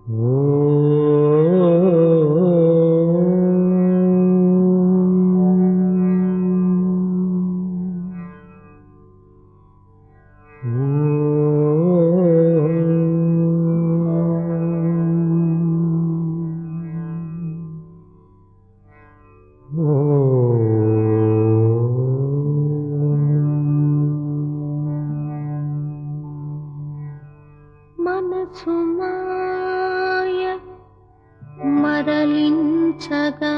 మనసు మాయ మరలించగా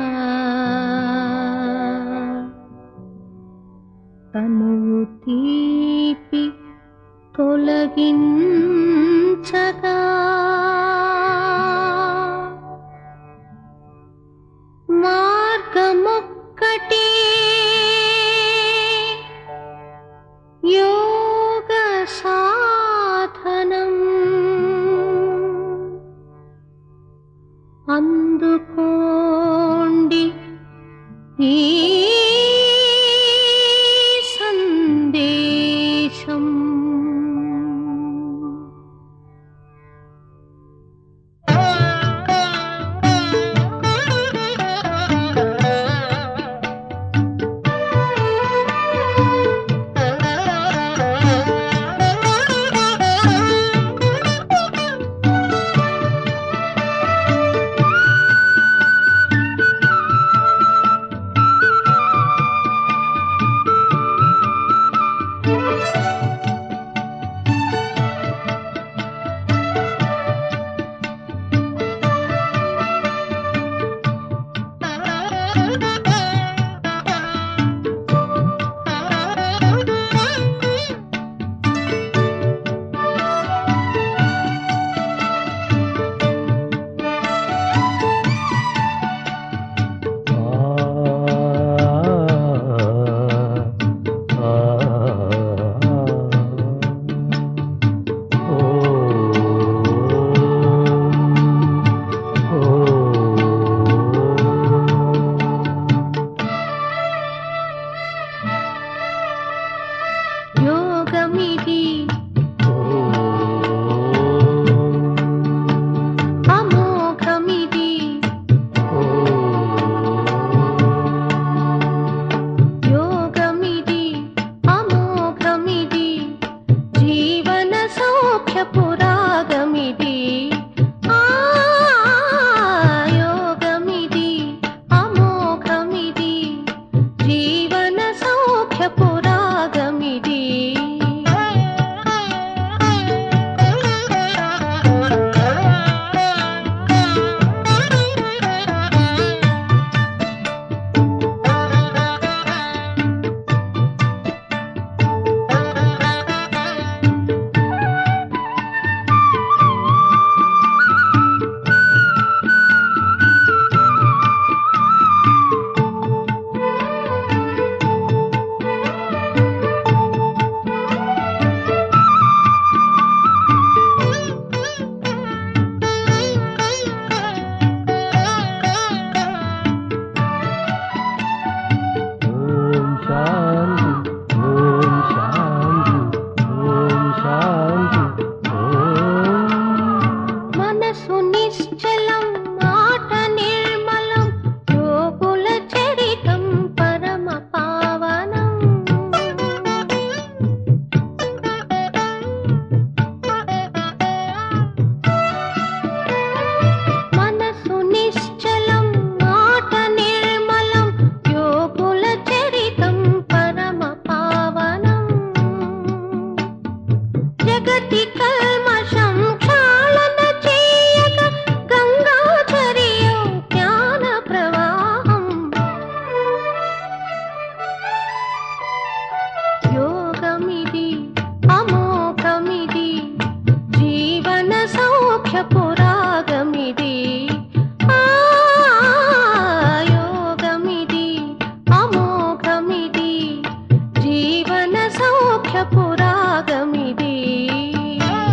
తనువు తీపి తొలగించగా మార్గమొక్కటే యోగ సాధనం అందుకోండి ఈ సందేశం యోగమిది అమోఘమిది యోగమిది అమోఘమిది జీవన సౌఖ్య పురాగమిది ఆ యోగమిది అమోఘమిది జీవన సౌఖ్య పురాగమిది ఓం శాంతి ఓం శాంతి ఓం శాంతి ఓం మనసు నిశ్చలం మాట నిర్మలం యోగుల చరితం పరమ పావనం మనసు నిశ్చలం మాట నిర్మలం యోగుల చరితం పరమ పావనం జగతి కల్మషం క్షాళన చేయక గంగాచరియో జ్ఞాన ప్రవాహం యోగమిది అమోఘమిది జీవన సౌఖ్య పురాగమిది ఆ యోగమిది అమోఘమిది జీవన సౌఖ్య పురాగమిది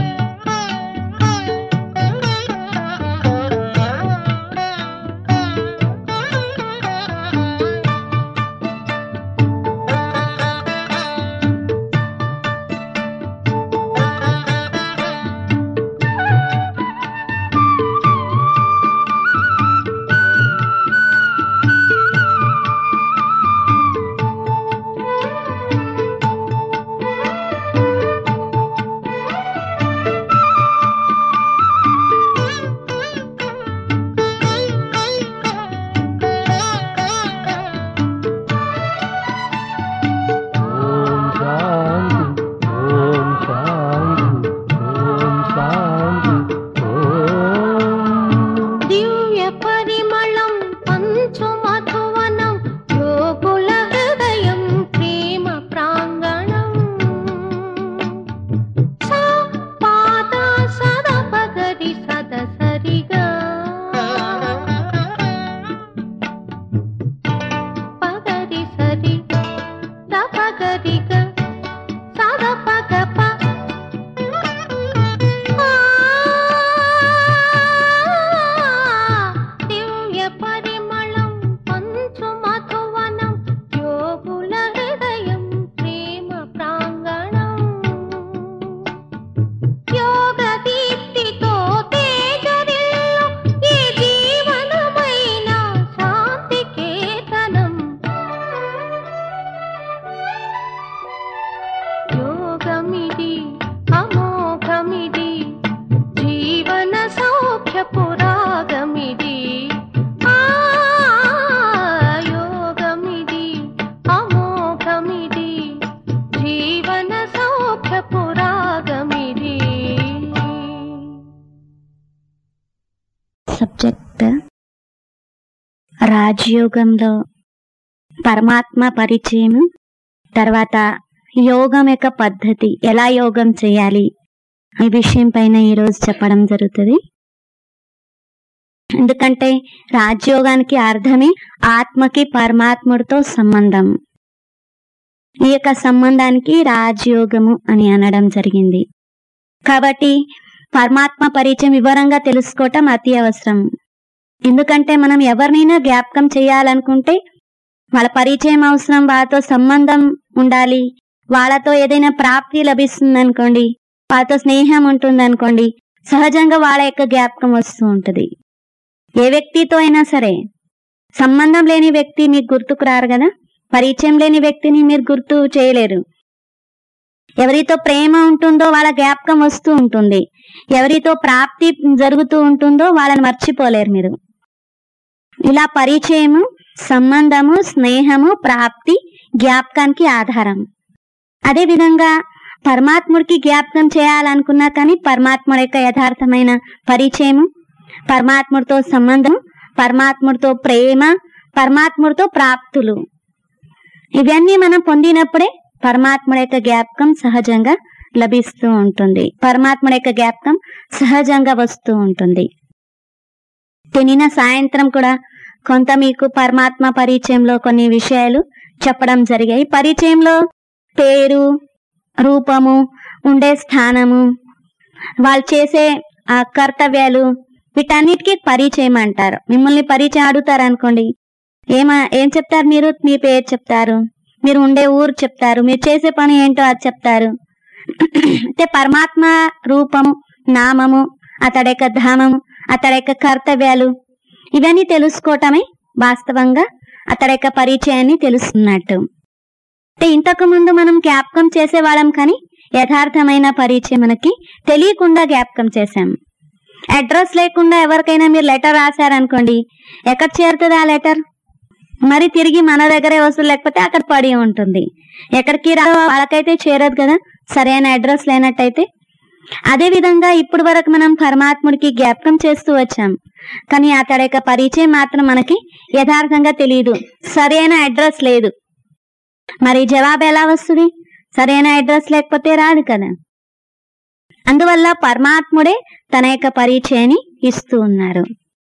యోగమిది అమోఘమిది జీవన సౌఖ్య పురాగమిది ఆ యోగమిది అమోఘమిది జీవన సౌఖ్య పురాగమిది సబ్జెక్ట్ రాజయోగంలో పరమాత్మ పరిచయం తర్వాత యోగం యొక్క పద్ధతి ఎలా యోగం చేయాలి ఈ విషయం పైన ఈరోజు చెప్పడం జరుగుతుంది ఎందుకంటే రాజయోగానికి అర్థమే ఆత్మకి పరమాత్ముడితో సంబంధం ఈ యొక్క సంబంధానికి రాజయోగము అని అనడం జరిగింది కాబట్టి పరమాత్మ పరిచయం వివరంగా తెలుసుకోవటం అతి అవసరం ఎందుకంటే మనం ఎవరినైనా జ్ఞాపకం చేయాలనుకుంటే వాళ్ళ పరిచయం అవసరం వాళ్ళతో సంబంధం ఉండాలి వాళ్ళతో ఏదైనా ప్రాప్తి లభిస్తుంది అనుకోండి వాళ్ళతో స్నేహం ఉంటుంది అనుకోండి సహజంగా వాళ్ళ యొక్క జ్ఞాపకం వస్తూ ఉంటుంది ఏ వ్యక్తితో అయినా సరే సంబంధం లేని వ్యక్తి మీకు గుర్తుకు రారు కదా పరిచయం లేని వ్యక్తిని మీరు గుర్తు చేయలేరు ఎవరితో ప్రేమ ఉంటుందో వాళ్ళ జ్ఞాపకం వస్తూ ఉంటుంది ఎవరితో ప్రాప్తి జరుగుతూ ఉంటుందో వాళ్ళని మర్చిపోలేరు మీరు ఇలా పరిచయము సంబంధము స్నేహము ప్రాప్తి జ్ఞాపకానికి ఆధారం అదే విధంగా పరమాత్ముడికి జ్ఞాపకం చేయాలనుకున్నా కానీ పరమాత్ముడి యొక్క యథార్థమైన పరిచయము పరమాత్ముడితో సంబంధం పరమాత్ముడితో ప్రేమ పరమాత్ముడితో ప్రాప్తులు ఇవన్నీ మనం పొందినప్పుడే పరమాత్ముడి యొక్క జ్ఞాపకం సహజంగా లభిస్తూ ఉంటుంది పరమాత్ముడి యొక్క జ్ఞాపకం సహజంగా వస్తూ ఉంటుంది తినిన సాయంత్రం కూడా కొంత మీకు పరమాత్మ పరిచయంలో కొన్ని విషయాలు చెప్పడం జరిగాయి పరిచయంలో పేరు రూపము ఉండే స్థానము వాళ్ళు చేసే ఆ కర్తవ్యాలు వీటన్నిటికీ పరిచయం అంటారు మిమ్మల్ని పరిచయం అడుగుతారు అనుకోండి ఏమా ఏం చెప్తారు మీరు మీ పేరు చెప్తారు మీరు ఉండే ఊరు చెప్తారు మీరు చేసే పని ఏంటో అది చెప్తారు అయితే పరమాత్మ రూపము నామము అతడి యొక్క ధామము అతడి యొక్క కర్తవ్యాలు ఇవన్నీ తెలుసుకోవటమే వాస్తవంగా అతడి యొక్క పరిచయాన్ని తెలుస్తున్నట్టు అంటే ఇంతకు ముందు మనం జ్ఞాపకం చేసేవాళ్ళం కానీ యథార్థమైన పరిచయం మనకి తెలియకుండా జ్ఞాపకం చేశాం అడ్రస్ లేకుండా ఎవరికైనా మీరు లెటర్ రాశారనుకోండి ఎక్కడ చేరుతుంది ఆ లెటర్ మరి తిరిగి మన దగ్గరే వస్తుంది లేకపోతే అక్కడ పడి ఉంటుంది ఎక్కడికి రా వాళ్ళకైతే చేరదు కదా సరైన అడ్రస్ లేనట్టయితే అదే విధంగా ఇప్పుడు వరకు మనం పరమాత్ముడికి జ్ఞాపకం చేస్తూ వచ్చాం కానీ అతడి యొక్క పరిచయం మాత్రం మనకి యథార్థంగా తెలియదు సరైన అడ్రస్ లేదు మరి జవాబు ఎలా వస్తుంది సరైన అడ్రస్ లేకపోతే రాదు కదా అందువల్ల పరమాత్ముడే తన యొక్క పరిచయాన్ని ఇస్తూ ఉన్నారు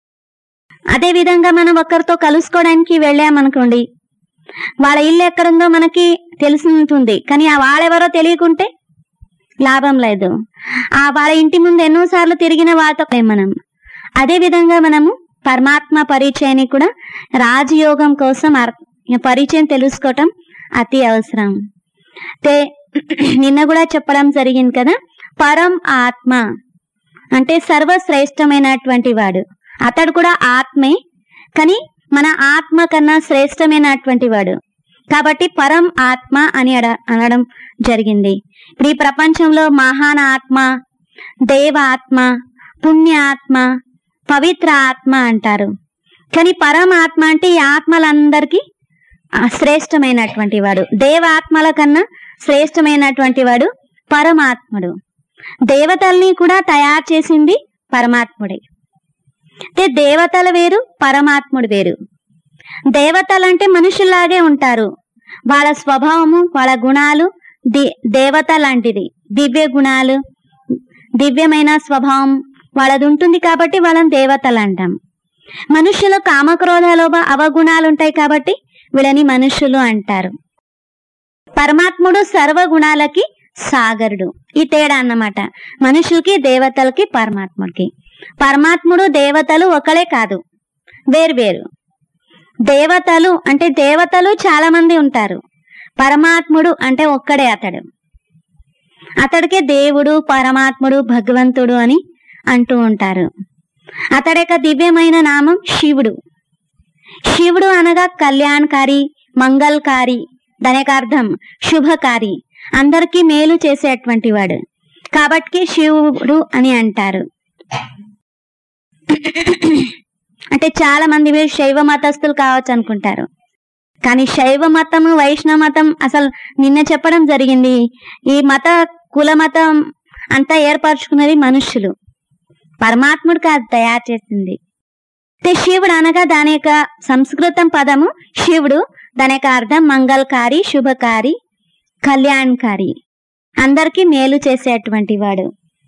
అదే విధంగా మనం ఒకరితో కలుసుకోవడానికి వెళ్ళామనుకోండి వాళ్ళ ఇల్లు ఎక్కడుందో మనకి తెలిసి ఉంటుంది కానీ ఆ వాళ్ళెవరో తెలియకుంటే లాభం లేదు ఆ వాళ్ళ ఇంటి ముందు ఎన్నోసార్లు తిరిగిన వాళ్ళతో లేం మనం అదే విధంగా మనము పరమాత్మ పరిచయాన్ని కూడా రాజయోగం కోసం అర్- పరిచయం తెలుసుకోవటం అతి అవసరం అంటే నిన్న కూడా చెప్పడం జరిగింది కదా పరం ఆత్మ అంటే సర్వశ్రేష్టమైనటువంటి వాడు అతడు కూడా ఆత్మే కానీ మన ఆత్మ కన్నా శ్రేష్టమైనటువంటి వాడు కాబట్టి పరం ఆత్మ అని అడ అనడం జరిగింది ఇప్పుడు ఈ ప్రపంచంలో మహాన్ ఆత్మ దేవ ఆత్మ పుణ్య ఆత్మ పవిత్ర ఆత్మ అంటారు కానీ పరమాత్మ అంటే ఈ ఆత్మలందరికీ ఆ, శ్రేష్టమైనటువంటి వాడు దేవాత్మల కన్నా శ్రేష్టమైనటువంటి వాడు పరమాత్ముడు దేవతల్ని కూడా తయారు చేసింది పరమాత్ముడే అంటే దేవతలు వేరు పరమాత్ముడు వేరు దేవతలంటే మనుషుల్లాగే ఉంటారు వాళ్ళ స్వభావము వాళ్ళ గుణాలు ది దేవత లాంటిది దివ్య గుణాలు దివ్యమైన స్వభావం వాళ్ళది ఉంటుంది కాబట్టి వాళ్ళని దేవతలు అంటాం మనుషులు కామక్రోధ లోభ అవగుణాలు ఉంటాయి కాబట్టి వీళ్ళని మనుషులు అంటారు పరమాత్ముడు సర్వ గుణాలకి సాగరుడు ఈ తేడా అన్నమాట మనుషులకి దేవతలకి పరమాత్ముడికి పరమాత్ముడు దేవతలు ఒకలే కాదు వేరు వేరు దేవతలు అంటే దేవతలు చాలా మంది ఉంటారు పరమాత్ముడు అంటే ఒక్కడే అతడు అతడికే దేవుడు పరమాత్ముడు భగవంతుడు అని అంటూ ఉంటారు అతడి యొక్క దివ్యమైన నామం శివుడు శివుడు అనగా కళ్యాణకారి మంగళకారి దాని యొక్క అర్థం శుభకారి అందరికీ మేలు చేసేటువంటి వాడు కాబట్టి శివుడు అని అంటారు అంటే చాలా మంది మీరు శైవ మతస్థులు కావచ్చు అనుకుంటారు కానీ శైవ మతము వైష్ణవ మతం అసలు నిన్న చెప్పడం జరిగింది ఈ మత కుల మతం అంతా ఏర్పరచుకున్నది మనుష్యులు పరమాత్ముడు కాదు తయారు చేసింది అయితే శివుడు అనగా దాని యొక్క సంస్కృతం పదము శివుడు దాని యొక్క అర్థం మంగళకారి శుభకారి కళ్యాణకారి అందరికీ మేలు చేసేటువంటి వాడు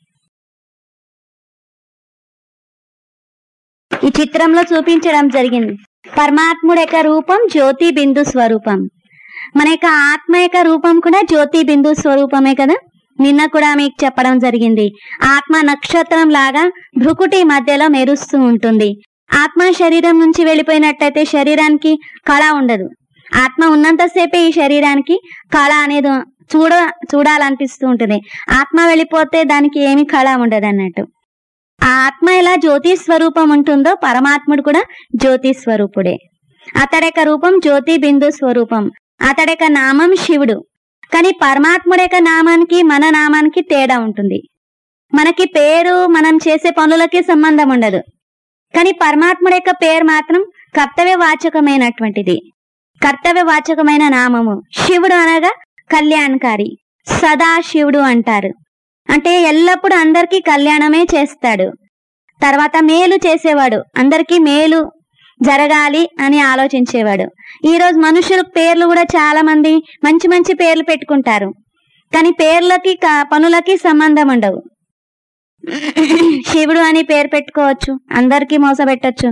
ఈ చిత్రంలో చూపించడం జరిగింది పరమాత్ముడు యొక్క రూపం జ్యోతి బిందు స్వరూపం మన యొక్క ఆత్మ యొక్క రూపం కూడా జ్యోతి బిందు స్వరూపమే కదా నిన్న కూడా మీకు చెప్పడం జరిగింది ఆత్మ నక్షత్రం లాగా భృకుటి మధ్యలో మెరుస్తూ ఉంటుంది ఆత్మ శరీరం నుంచి వెళ్ళిపోయినట్టయితే శరీరానికి కళ ఉండదు ఆత్మ ఉన్నంతసేపే ఈ శరీరానికి కళ అనేది చూడ చూడాలనిపిస్తూ ఉంటుంది ఆత్మ వెళ్ళిపోతే దానికి ఏమి కళ ఉండదు అన్నట్టు ఆ ఆత్మ ఎలా జ్యోతి స్వరూపం ఉంటుందో పరమాత్ముడు కూడా జ్యోతి స్వరూపుడే అతడి యొక్క రూపం జ్యోతి బిందు స్వరూపం అతడి యొక్క నామం శివుడు కానీ పరమాత్ముడి యొక్క నామానికి మన నామానికి తేడా ఉంటుంది మనకి పేరు మనం చేసే పనులకి సంబంధం ఉండదు కానీ పరమాత్ముడి యొక్క పేరు మాత్రం కర్తవ్య వాచకమైనటువంటిది కర్తవ్య వాచకమైన నామము శివుడు అనగా కళ్యాణకారి సదా శివుడు అంటారు అంటే ఎల్లప్పుడూ అందరికీ కళ్యాణమే చేస్తాడు తర్వాత మేలు చేసేవాడు అందరికీ మేలు జరగాలి అని ఆలోచించేవాడు ఈ రోజు మనుషుల పేర్లు కూడా చాలా మంది మంచి మంచి పేర్లు పెట్టుకుంటారు కానీ పేర్లకి క- పనులకి సంబంధం ఉండవు శివుడు అని పేరు పెట్టుకోవచ్చు అందరికీ మోసపెట్టొచ్చు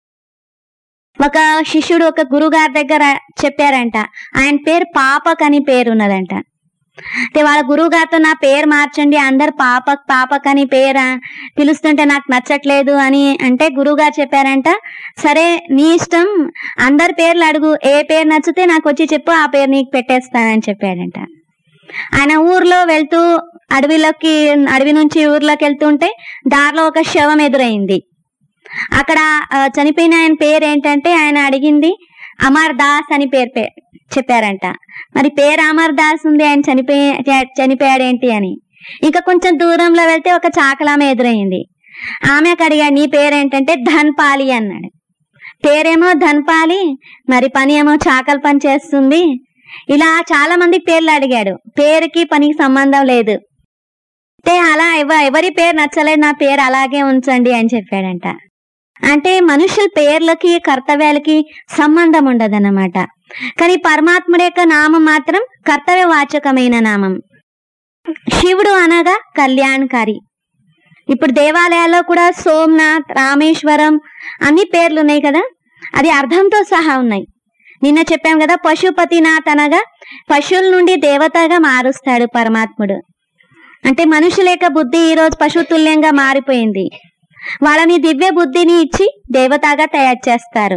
ఒక శిష్యుడు ఒక గురుగారి దగ్గర చెప్పారంట ఆయన పేరు పాపక్ అని పేరు ఉన్నదంట అయితే వాళ్ళ గురువు గారితో నా పేరు మార్చండి అందరు పాపక్ పాపక్ అని పేరు పిలుస్తుంటే నాకు నచ్చట్లేదు అని అంటే గురువు గారు చెప్పారంట సరే నీ ఇష్టం అందరి పేర్లు అడుగు ఏ పేరు నచ్చితే నాకు వచ్చి చెప్పు ఆ పేరు నీకు పెట్టేస్తానని చెప్పాడంట ఆయన ఊర్లో వెళ్తూ అడవిలోకి అడవి నుంచి ఊర్లోకి వెళ్తుంటే దారిలో ఒక శవం ఎదురైంది అక్కడ ఆ, చనిపోయిన ఆయన పేరు ఏంటంటే ఆయన అడిగింది అమర్ దాస్ అని పేరు పే- చెప్పారంట మరి పేరు అమర్ దాస్ ఉంది ఆయన చనిపోయి చ- చనిపోయాడేంటి అని ఇంకా కొంచెం దూరంలో వెళ్తే ఒక చాకలామె ఎదురైంది ఆమెకు అడిగాడు నీ పేరేంటంటే ధన్పాలి అన్నాడు పేరేమో ధన్పాలి మరి పని ఏమో చాకల పని చేస్తుంది ఇలా చాలా మందికి పేర్లు అడిగాడు పేరుకి పనికి సంబంధం లేదు అంటే అలా ఎవ ఎవరి పేరు నచ్చలేదు నా పేరు అలాగే ఉంచండి అని చెప్పాడంట అంటే మనుషుల పేర్లకి కర్తవ్యాలకి సంబంధం ఉండదన్నమాట కానీ పరమాత్ముడి యొక్క నామం మాత్రం కర్తవ్య వాచకమైన నామం శివుడు అనగా కళ్యాణకారి ఇప్పుడు దేవాలయాల్లో కూడా సోమనాథ్ రామేశ్వరం అన్ని పేర్లు ఉన్నాయి కదా అది అర్థంతో సహా ఉన్నాయి నిన్న చెప్పాం కదా పశుపతినాథ్ అనగా పశువుల నుండి దేవతగా మారుస్తాడు పరమాత్ముడు అంటే మనుషుల యొక్క బుద్ధి ఈ రోజు పశుతుల్యంగా మారిపోయింది వాళ్ళని దివ్య బుద్ధిని ఇచ్చి దేవతగా తయారు చేస్తారు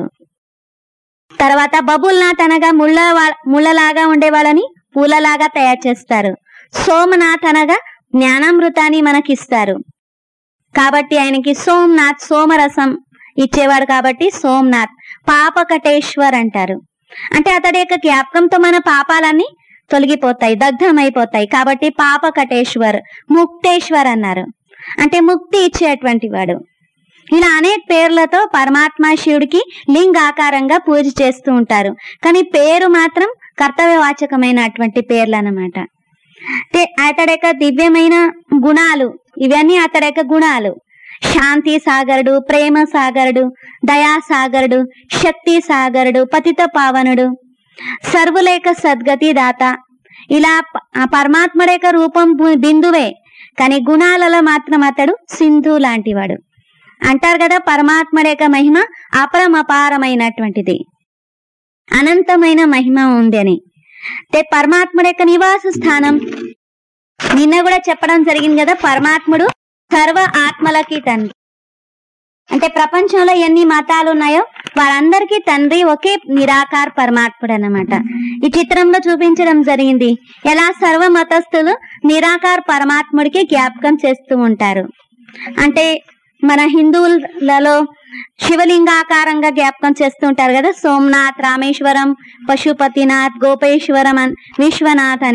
తర్వాత బబుల్నాథ్ అనగా ముళ్ళ వా- ముళ్ళలాగా ఉండే వాళ్ళని పూలలాగా తయారు చేస్తారు సోమనాథ్ అనగా జ్ఞానామృతాన్ని మనకిస్తారు కాబట్టి ఆయనకి సోమనాథ్ సోమరసం ఇచ్చేవాడు కాబట్టి సోమనాథ్ పాపకటేశ్వర్ అంటారు అంటే అతడి యొక్క జ్ఞాపకంతో మన పాపాలన్నీ తొలగిపోతాయి దగ్ధమైపోతాయి కాబట్టి పాపకటేశ్వర్ ముక్తేశ్వర్ అన్నారు అంటే ముక్తి ఇచ్చేటువంటి వాడు ఇలా అనేక పేర్లతో పరమాత్మ శివుడికి లింగాకారంగా పూజ చేస్తూ ఉంటారు కానీ పేరు మాత్రం కర్తవ్యవాచకమైనటువంటి పేర్లు అన్నమాట అంటే అతడి యొక్క దివ్యమైన గుణాలు ఇవన్నీ అతడి యొక్క గుణాలు శాంతి సాగరుడు ప్రేమ సాగరుడు దయా సాగరుడు శక్తి సాగరుడు పతిత పావనుడు సర్వులేక సద్గతి దాత ఇలా ప- ఆ పరమాత్ముడి యొక్క రూపం బు- బిందువే కానీ గుణాలలో మాత్రం అతడు సింధు లాంటివాడు అంటారు కదా పరమాత్ముడి యొక్క మహిమ అపరమపారమైనటువంటిది అనంతమైన మహిమ ఉంది అని అంటే పరమాత్ముడి యొక్క నివాస స్థానం నిన్న కూడా చెప్పడం జరిగింది కదా పరమాత్ముడు సర్వ ఆత్మలకి తండ్రి అంటే ప్రపంచంలో ఎన్ని మతాలు ఉన్నాయో వారందరికీ తండ్రి ఒకే నిరాకార్ పరమాత్ముడు అన్నమాట ఈ చిత్రంలో చూపించడం జరిగింది ఎలా సర్వ మతస్థులు నిరాకార్ పరమాత్ముడికి జ్ఞాపకం చేస్తూ ఉంటారు అంటే మన హిందువులలో శివలింగాకారంగా జ్ఞాపకం చేస్తూ ఉంటారు కదా సోమనాథ్ రామేశ్వరం పశుపతినాథ్ గోపేశ్వరం అన్- విశ్వనాథ్ అని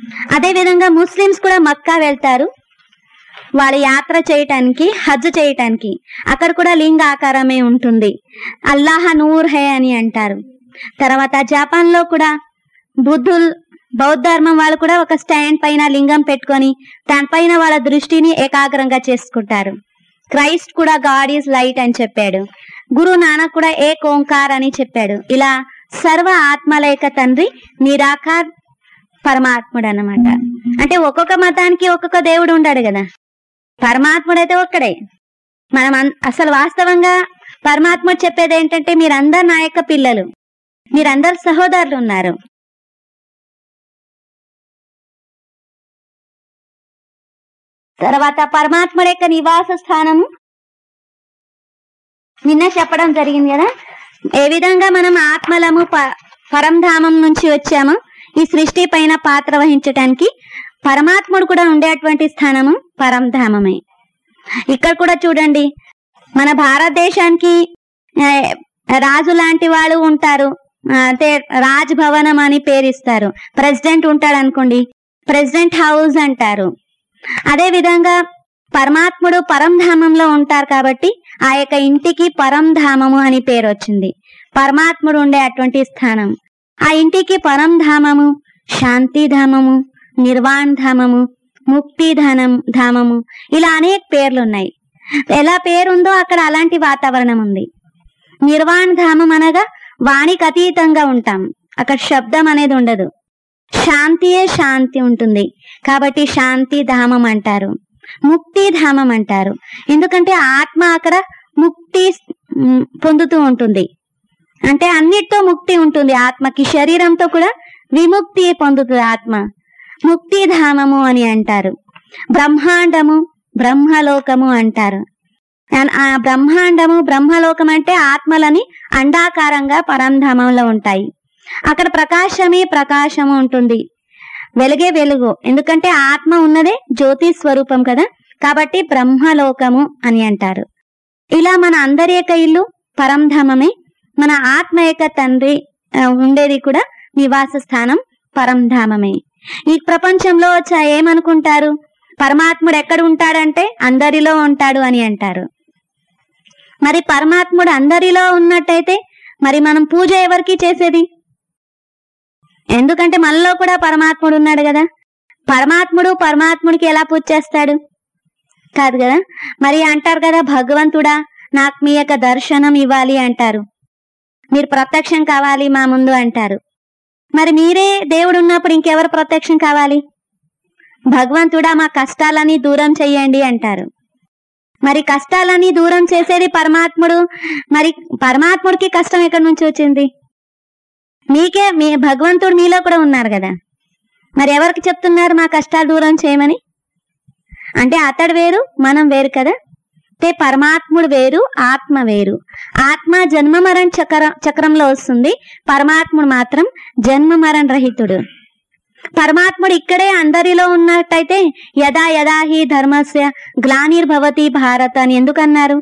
అదే విధంగా ముస్లిమ్స్ కూడా మక్కా వెళ్తారు వాళ్ళ యాత్ర చేయటానికి హజ్ చేయటానికి అక్కడ కూడా లింగ ఆకారమే ఉంటుంది అల్లాహ నూర్ హే అని అంటారు తర్వాత జపాన్ లో కూడా బుద్ధుల్ బౌద్ధ ధర్మం వాళ్ళు కూడా ఒక స్టాండ్ పైన లింగం పెట్టుకొని దానిపైన వాళ్ళ దృష్టిని ఏకాగ్రంగా చేసుకుంటారు క్రైస్ట్ కూడా గాడ్ ఈజ్ లైట్ అని చెప్పాడు గురు నానక్ కూడా ఏ ఓంకార్ అని చెప్పాడు ఇలా సర్వ ఆత్మలేక తండ్రి నిరాకార్ పరమాత్ముడు అన్నమాట అంటే ఒక్కొక్క మతానికి ఒక్కొక్క దేవుడు ఉండాడు కదా పరమాత్ముడు అయితే ఒక్కడే మనం అన్- అసలు వాస్తవంగా పరమాత్ముడు చెప్పేది ఏంటంటే మీరందరు నా యొక్క పిల్లలు మీరందరు సహోదరులు ఉన్నారు తర్వాత పరమాత్ముడి యొక్క నివాస స్థానము నిన్న చెప్పడం జరిగింది కదా ఏ విధంగా మనం ఆత్మలము ప- పరంధామం నుంచి వచ్చామో ఈ సృష్టి పైన పాత్ర వహించటానికి పరమాత్ముడు కూడా ఉండేటువంటి స్థానము పరంధామమే ఇక్కడ కూడా చూడండి మన భారతదేశానికి ఆ, రాజు లాంటి వాళ్ళు ఉంటారు ఆ, అంటే రాజ్ భవనం అని పేరిస్తారు ప్రెసిడెంట్ ఉంటాడు అనుకోండి ప్రెసిడెంట్ హౌస్ అంటారు అదే విధంగా పరమాత్ముడు పరంధామంలో ఉంటారు కాబట్టి ఆ యొక్క ఇంటికి పరంధామము అని పేరు వచ్చింది పరమాత్ముడు ఉండే అటువంటి స్థానం ఆ ఇంటికి పరంధామము శాంతిధామము నిర్వాణ్ ధామము ముక్తి ధానం ధామము ఇలా అనేక పేర్లు ఉన్నాయి ఎలా పేరుందో అక్కడ అలాంటి వాతావరణం ఉంది నిర్వాణ్ ధామం అనగా వాణికి అతీతంగా ఉంటాం అక్కడ శబ్దం అనేది ఉండదు శాంతియే శాంతి ఉంటుంది కాబట్టి శాంతి ధామం అంటారు ముక్తి ధామం అంటారు ఎందుకంటే ఆత్మ అక్కడ ముక్తి మ్, పొందుతూ ఉంటుంది అంటే అన్నిటితో ముక్తి ఉంటుంది ఆత్మకి శరీరంతో కూడా విముక్తి పొందుతుంది ఆత్మ ముక్తి ధామము అని అంటారు బ్రహ్మాండము బ్రహ్మలోకము అంటారు అన్- ఆ బ్రహ్మాండము బ్రహ్మలోకం అంటే ఆత్మలని అండాకారంగా పరంధామంలో ఉంటాయి అక్కడ ప్రకాశమే ప్రకాశము ఉంటుంది వెలుగే వెలుగు ఎందుకంటే ఆత్మ ఉన్నదే జ్యోతి స్వరూపం కదా కాబట్టి బ్రహ్మలోకము అని అంటారు ఇలా మన అందరి యొక్క ఇల్లు పరంధామమే మన ఆత్మ యొక్క తండ్రి ఆ, ఉండేది కూడా నివాస స్థానం పరంధామమే ఈ ప్రపంచంలో చ- ఏమనుకుంటారు పరమాత్ముడు ఎక్కడ ఉంటాడంటే అందరిలో ఉంటాడు అని అంటారు మరి పరమాత్ముడు అందరిలో ఉన్నట్టయితే మరి మనం పూజ ఎవరికి చేసేది ఎందుకంటే మనలో కూడా పరమాత్ముడు ఉన్నాడు కదా పరమాత్ముడు పరమాత్ముడికి ఎలా పూజ చేస్తాడు కాదు కదా మరి అంటారు కదా భగవంతుడా నాకు మీ యొక్క దర్శనం ఇవ్వాలి అంటారు మీరు ప్రత్యక్షం కావాలి మా ముందు అంటారు మరి మీరే దేవుడు ఉన్నప్పుడు ఇంకెవరు ప్రత్యక్షం కావాలి భగవంతుడా మా కష్టాలని దూరం చెయ్యండి అంటారు మరి కష్టాలని దూరం చేసేది పరమాత్ముడు మరి పరమాత్ముడికి కష్టం ఎక్కడి నుంచి వచ్చింది మీకే మీ భగవంతుడు మీలో కూడా ఉన్నారు కదా మరి ఎవరికి చెప్తున్నారు మా కష్టాలు దూరం చేయమని అంటే అతడు వేరు మనం వేరు కదా అంటే పరమాత్ముడు వేరు ఆత్మ వేరు ఆత్మ జన్మ మరణ చక్ర చక్రంలో వస్తుంది పరమాత్ముడు మాత్రం జన్మ మరణ రహితుడు పరమాత్ముడు ఇక్కడే అందరిలో ఉన్నట్టయితే యదా యదా హి ధర్మస్య గ్లానిర్భవతి భారత్ అని ఎందుకన్నారు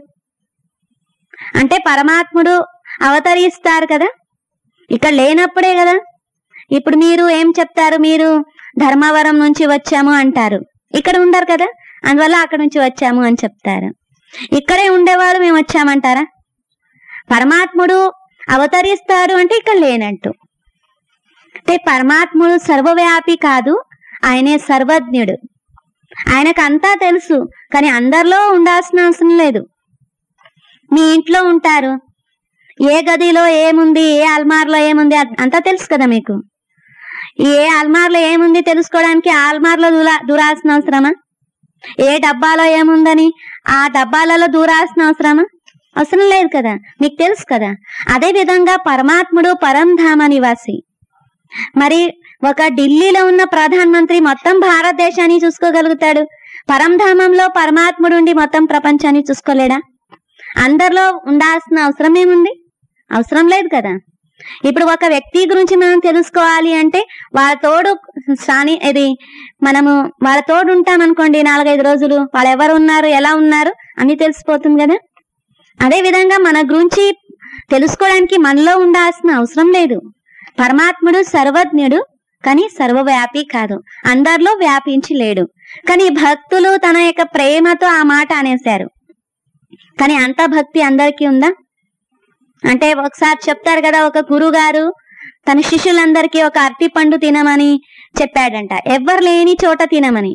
అంటే పరమాత్ముడు అవతరిస్తారు కదా ఇక్కడ లేనప్పుడే కదా ఇప్పుడు మీరు ఏం చెప్తారు మీరు ధర్మవరం నుంచి వచ్చాము అంటారు ఇక్కడ ఉండరు కదా అందువల్ల అక్కడ నుంచి వచ్చాము అని చెప్తారు ఇక్కడే ఉండేవాళ్ళు మేము వచ్చామంటారా పరమాత్ముడు అవతరిస్తారు అంటే ఇక్కడ లేనట్టు అంటే పరమాత్ముడు సర్వవ్యాపి కాదు ఆయనే సర్వజ్ఞుడు ఆయనకు అంతా తెలుసు కానీ అందరిలో ఉండాల్సిన అవసరం లేదు మీ ఇంట్లో ఉంటారు ఏ గదిలో ఏముంది ఏ అల్మార్లో ఏముంది అ- అంతా తెలుసు కదా మీకు ఏ అల్మార్లో ఏముంది తెలుసుకోవడానికి ఆ అల్మార్లో దూరా దూరాల్సిన అవసరమా ఏ డబ్బాలో ఏముందని ఆ డబ్బాలలో దూరాల్సిన అవసరమా అవసరం లేదు కదా మీకు తెలుసు కదా అదే విధంగా పరమాత్ముడు పరంధామ నివాసి మరి ఒక ఢిల్లీలో ఉన్న ప్రధానమంత్రి మొత్తం భారతదేశాన్ని చూసుకోగలుగుతాడు పరంధామంలో పరమాత్ముడు ఉండి మొత్తం ప్రపంచాన్ని చూసుకోలేడా అందరిలో ఉండాల్సిన అవసరం ఏముంది అవసరం లేదు కదా ఇప్పుడు ఒక వ్యక్తి గురించి మనం తెలుసుకోవాలి అంటే వాళ్ళ తోడు సాని ఇది మనము వాళ్ళ తోడు ఉంటాం అనుకోండి నాలుగైదు రోజులు వాళ్ళు ఎవరు ఉన్నారు ఎలా ఉన్నారు అని తెలిసిపోతుంది కదా అదే విధంగా మన గురించి తెలుసుకోవడానికి మనలో ఉండాల్సిన అవసరం లేదు పరమాత్ముడు సర్వజ్ఞుడు కానీ సర్వవ్యాపి కాదు అందరిలో వ్యాపించి లేడు కానీ భక్తులు తన యొక్క ప్రేమతో ఆ మాట అనేశారు కానీ అంత భక్తి అందరికీ ఉందా అంటే ఒకసారి చెప్తారు కదా ఒక గురుగారు తన శిష్యులందరికీ ఒక అరటి పండు తినమని చెప్పాడంట ఎవ్వరు లేని చోట తినమని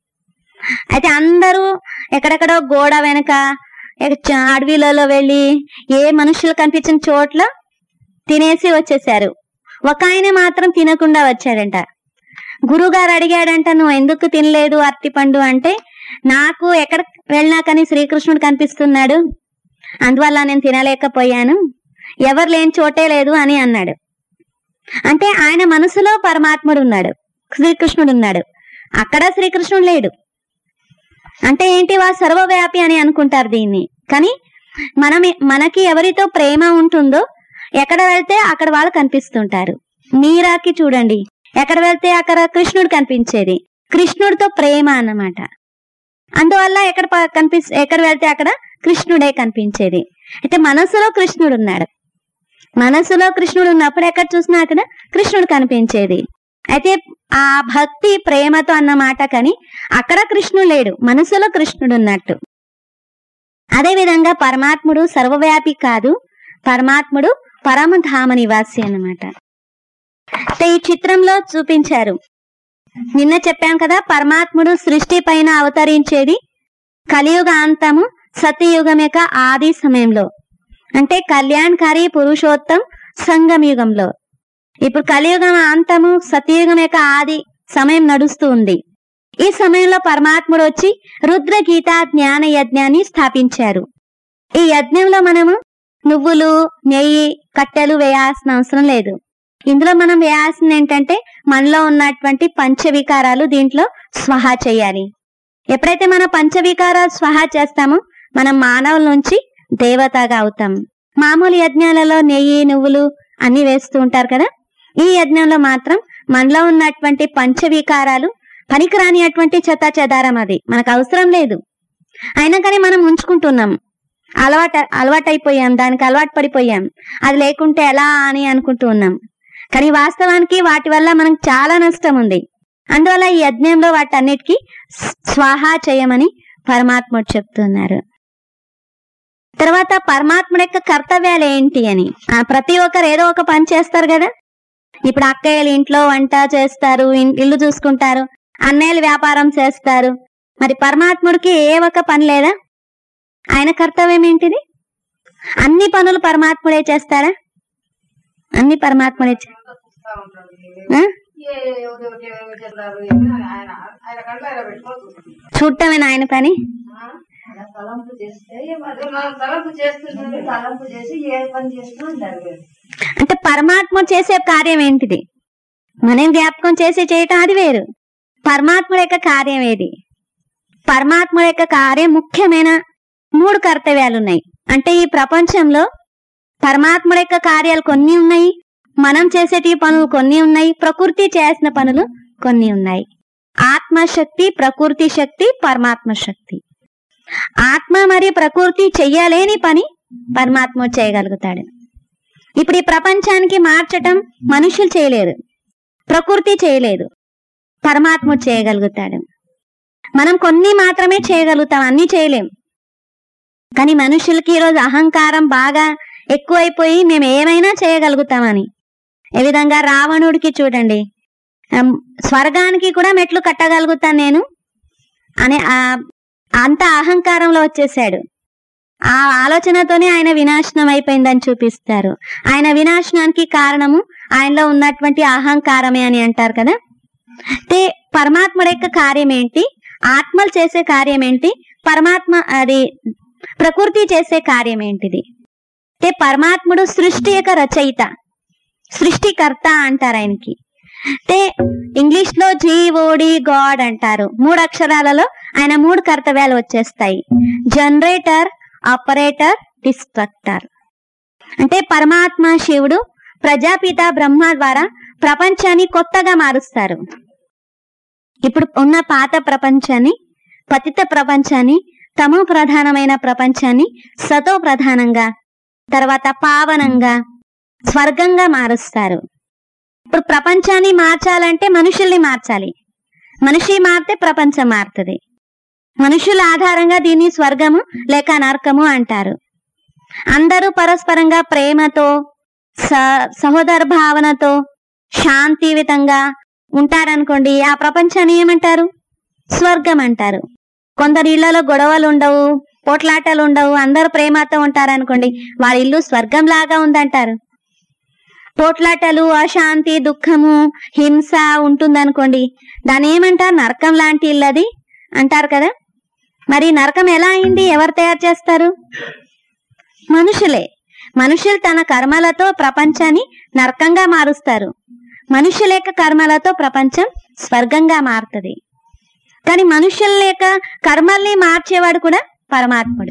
అయితే అందరూ ఎక్కడెక్కడో గోడ వెనక ఎక్క- చ- అడవిలలో వెళ్ళి ఏ మనుషులు కనిపించిన చోట్ల తినేసి వచ్చేసారు ఒక ఆయన మాత్రం తినకుండా వచ్చాడంట గురుగారు అడిగాడంట నువ్వు ఎందుకు తినలేదు అరటిపండు అంటే నాకు ఎక్కడ వెళ్ళినా కానీ శ్రీకృష్ణుడు కనిపిస్తున్నాడు అందువల్ల నేను తినలేకపోయాను ఎవరు లేని చోటే లేదు అని అన్నాడు అంటే ఆయన మనసులో పరమాత్ముడు ఉన్నాడు శ్రీకృష్ణుడు ఉన్నాడు అక్కడ శ్రీకృష్ణుడు లేడు అంటే ఏంటి వా సర్వవ్యాపి అని అనుకుంటారు దీన్ని కానీ మనం మనకి ఎవరితో ప్రేమ ఉంటుందో ఎక్కడ వెళ్తే అక్కడ వాళ్ళు కనిపిస్తుంటారు మీరాకి చూడండి ఎక్కడ వెళ్తే అక్కడ కృష్ణుడు కనిపించేది కృష్ణుడితో ప్రేమ అన్నమాట అందువల్ల ఎక్కడ ప- కనిపి ఎక్కడ వెళ్తే అక్కడ కృష్ణుడే కనిపించేది అయితే మనసులో కృష్ణుడు ఉన్నాడు మనసులో కృష్ణుడు ఉన్నప్పుడు ఎక్కడ చూసినా అక్కడ కృష్ణుడు కనిపించేది అయితే ఆ భక్తి ప్రేమతో అన్న మాట కానీ అక్కడ కృష్ణుడు లేడు మనసులో కృష్ణుడు ఉన్నట్టు అదే విధంగా పరమాత్ముడు సర్వవ్యాపి కాదు పరమాత్ముడు పరమధామ నివాసి అన్నమాట అయితే ఈ చిత్రంలో చూపించారు నిన్న చెప్పాం కదా పరమాత్ముడు సృష్టి పైన అవతరించేది కలియుగ అంతము సతయుగం యొక్క ఆది సమయంలో అంటే కళ్యాణకారి పురుషోత్తం సంగం యుగంలో ఇప్పుడు కలియుగం అంతము సతయుగం యొక్క ఆది సమయం నడుస్తూ ఉంది ఈ సమయంలో పరమాత్ముడు వచ్చి రుద్ర గీత జ్ఞాన యజ్ఞాన్ని స్థాపించారు ఈ యజ్ఞంలో మనము నువ్వులు నెయ్యి కట్టెలు వేయాల్సిన అవసరం లేదు ఇందులో మనం వేయాల్సింది ఏంటంటే మనలో ఉన్నటువంటి పంచవికారాలు దీంట్లో స్వహా చేయాలి ఎప్పుడైతే మన పంచవికారాలు స్వహా చేస్తామో మనం మానవుల నుంచి దేవతగా అవుతాం మామూలు యజ్ఞాలలో నెయ్యి నువ్వులు అన్ని వేస్తూ ఉంటారు కదా ఈ యజ్ఞంలో మాత్రం మనలో ఉన్నటువంటి పంచవికారాలు పనికిరాని అటువంటి చెత్త చెదారం అది మనకు అవసరం లేదు అయినా కానీ మనం ఉంచుకుంటున్నాం అలవాటు అలవాటైపోయాం దానికి అలవాటు పడిపోయాం అది లేకుంటే ఎలా అని అనుకుంటూ ఉన్నాం కానీ వాస్తవానికి వాటి వల్ల మనకు చాలా నష్టం ఉంది అందువల్ల ఈ యజ్ఞంలో వాటన్నిటికీ స్- స్వాహా చేయమని పరమాత్ముడు చెప్తున్నారు తర్వాత పరమాత్ముడి యొక్క కర్తవ్యాలు ఏంటి అని ఆ ప్రతి ఒక్కరు ఏదో ఒక పని చేస్తారు కదా ఇప్పుడు అక్కయ్యలు ఇంట్లో వంట చేస్తారు ఇన్- ఇల్లు చూసుకుంటారు అన్నయ్యలు వ్యాపారం చేస్తారు మరి పరమాత్ముడికి ఏ ఒక పని లేదా ఆయన కర్తవ్యం ఏంటిది అన్ని పనులు పరమాత్ముడే చేస్తారా అన్ని పరమాత్ముడే చే- ఆ? చూడటమేనా ఆయన పని తలంపు చేస్తే అది మనం తలంపు చేస్తుంటే తలంపు చేసి ఏ పని చేస్తూ ఉంటారు అంటే పరమాత్మ చేసే కార్యం ఏంటిది మనం జ్ఞాపకం చేసి చేయటం అది వేరు పరమాత్ముడి యొక్క కార్యం ఏది పరమాత్ముడి యొక్క కార్యం ముఖ్యమైన మూడు కర్తవ్యాలు ఉన్నాయి అంటే ఈ ప్రపంచంలో పరమాత్ముడి యొక్క కార్యాలు కొన్ని ఉన్నాయి మనం చేసేటి పనులు కొన్ని ఉన్నాయి ప్రకృతి చేసిన పనులు కొన్ని ఉన్నాయి ఆత్మశక్తి ప్రకృతి శక్తి పరమాత్మ శక్తి ఆత్మ మరియు ప్రకృతి చెయ్యలేని పని పరమాత్మ చేయగలుగుతాడు ఇప్పుడు ఈ ప్రపంచానికి మార్చటం మనుషులు చేయలేరు ప్రకృతి చేయలేదు పరమాత్ముడు చేయగలుగుతాడు మనం కొన్ని మాత్రమే చేయగలుగుతాం అన్ని చేయలేం కానీ మనుషులకి ఈరోజు అహంకారం బాగా ఎక్కువైపోయి మేము ఏమైనా చేయగలుగుతామని ఏ విధంగా రావణుడికి చూడండి అమ్, స్వర్గానికి కూడా మెట్లు కట్టగలుగుతాను నేను అనే ఆ- అంత అహంకారంలో వచ్చేసాడు ఆ ఆలోచనతోనే ఆయన వినాశనం అయిపోయిందని చూపిస్తారు ఆయన వినాశనానికి కారణము ఆయనలో ఉన్నటువంటి అహంకారమే అని అంటారు కదా అంటే పరమాత్ముడి యొక్క కార్యం ఏంటి ఆత్మలు చేసే కార్యం ఏంటి పరమాత్మ అది ప్రకృతి చేసే కార్యం ఏంటిది అంటే పరమాత్ముడు సృష్టి యొక్క రచయిత సృష్టికర్త అంటారు ఆయనకి అంటే ఇంగ్లీష్ లో జీఓడి గాడ్ అంటారు మూడు అక్షరాలలో ఆయన మూడు కర్తవ్యాలు వచ్చేస్తాయి జనరేటర్ ఆపరేటర్ డిస్ట్రక్టర్ అంటే పరమాత్మ శివుడు ప్రజాపిత బ్రహ్మ ద్వారా ప్రపంచాన్ని కొత్తగా మారుస్తారు ఇప్పుడు ఉన్న పాత ప్రపంచాన్ని పతిత ప్రపంచాన్ని తమో ప్రధానమైన ప్రపంచాన్ని సతో ప్రధానంగా తర్వాత పావనంగా స్వర్గంగా మారుస్తారు ఇప్పుడు ప్రపంచాన్ని మార్చాలంటే మనుషుల్ని మార్చాలి మనిషి మారితే ప్రపంచం మారుతుంది మనుషుల ఆధారంగా దీన్ని స్వర్గము లేక నరకము అంటారు అందరూ పరస్పరంగా ప్రేమతో స సహోదర భావనతో శాంతియుతంగా ఉంటారనుకోండి ఆ ప్రపంచాన్ని ఏమంటారు స్వర్గం అంటారు కొందరు ఇళ్లలో గొడవలు ఉండవు పోట్లాటలు ఉండవు అందరూ ప్రేమతో ఉంటారనుకోండి వాళ్ళ ఇల్లు స్వర్గం లాగా ఉందంటారు పోట్లాటలు అశాంతి దుఃఖము హింస ఉంటుందనుకోండి దాని ఏమంటారు నరకం లాంటి ఇల్లు అది అంటారు కదా మరి నరకం ఎలా అయింది ఎవరు తయారు చేస్తారు మనుషులే మనుషులు తన కర్మలతో ప్రపంచాన్ని నరకంగా మారుస్తారు మనుషుల యొక్క కర్మలతో ప్రపంచం స్వర్గంగా మారుతుంది కానీ మనుషుల యొక్క కర్మల్ని మార్చేవాడు కూడా పరమాత్ముడు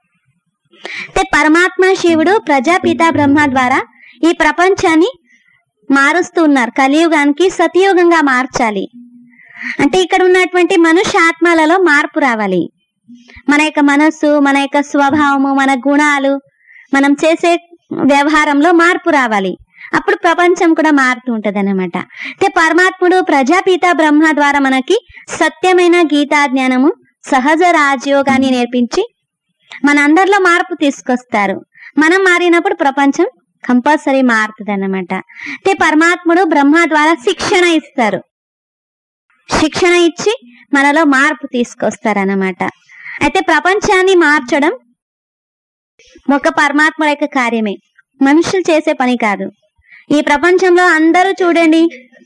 అంటే పరమాత్మ శివుడు ప్రజాపిత బ్రహ్మ ద్వారా ఈ ప్రపంచాన్ని మారుస్తూ ఉన్నారు కలియుగానికి సతయుగంగా మార్చాలి అంటే ఇక్కడ ఉన్నటువంటి మనుష్య ఆత్మలలో మార్పు రావాలి మన యొక్క మనస్సు మన యొక్క స్వభావము మన గుణాలు మనం చేసే వ్యవహారంలో మార్పు రావాలి అప్పుడు ప్రపంచం కూడా మారుతూ ఉంటది అనమాట అంటే పరమాత్ముడు ప్రజాపిత బ్రహ్మ ద్వారా మనకి సత్యమైన గీతా జ్ఞానము సహజ రాజయోగాన్ని నేర్పించి మన అందరిలో మార్పు తీసుకొస్తారు మనం మారినప్పుడు ప్రపంచం కంపల్సరీ మారుతుంది అన్నమాట అంటే పరమాత్ముడు బ్రహ్మ ద్వారా శిక్షణ ఇస్తారు శిక్షణ ఇచ్చి మనలో మార్పు తీసుకొస్తారన్నమాట అయితే ప్రపంచాన్ని మార్చడం ఒక పరమాత్ముడు యొక్క కార్యమే మనుషులు చేసే పని కాదు ఈ ప్రపంచంలో అందరూ చూడండి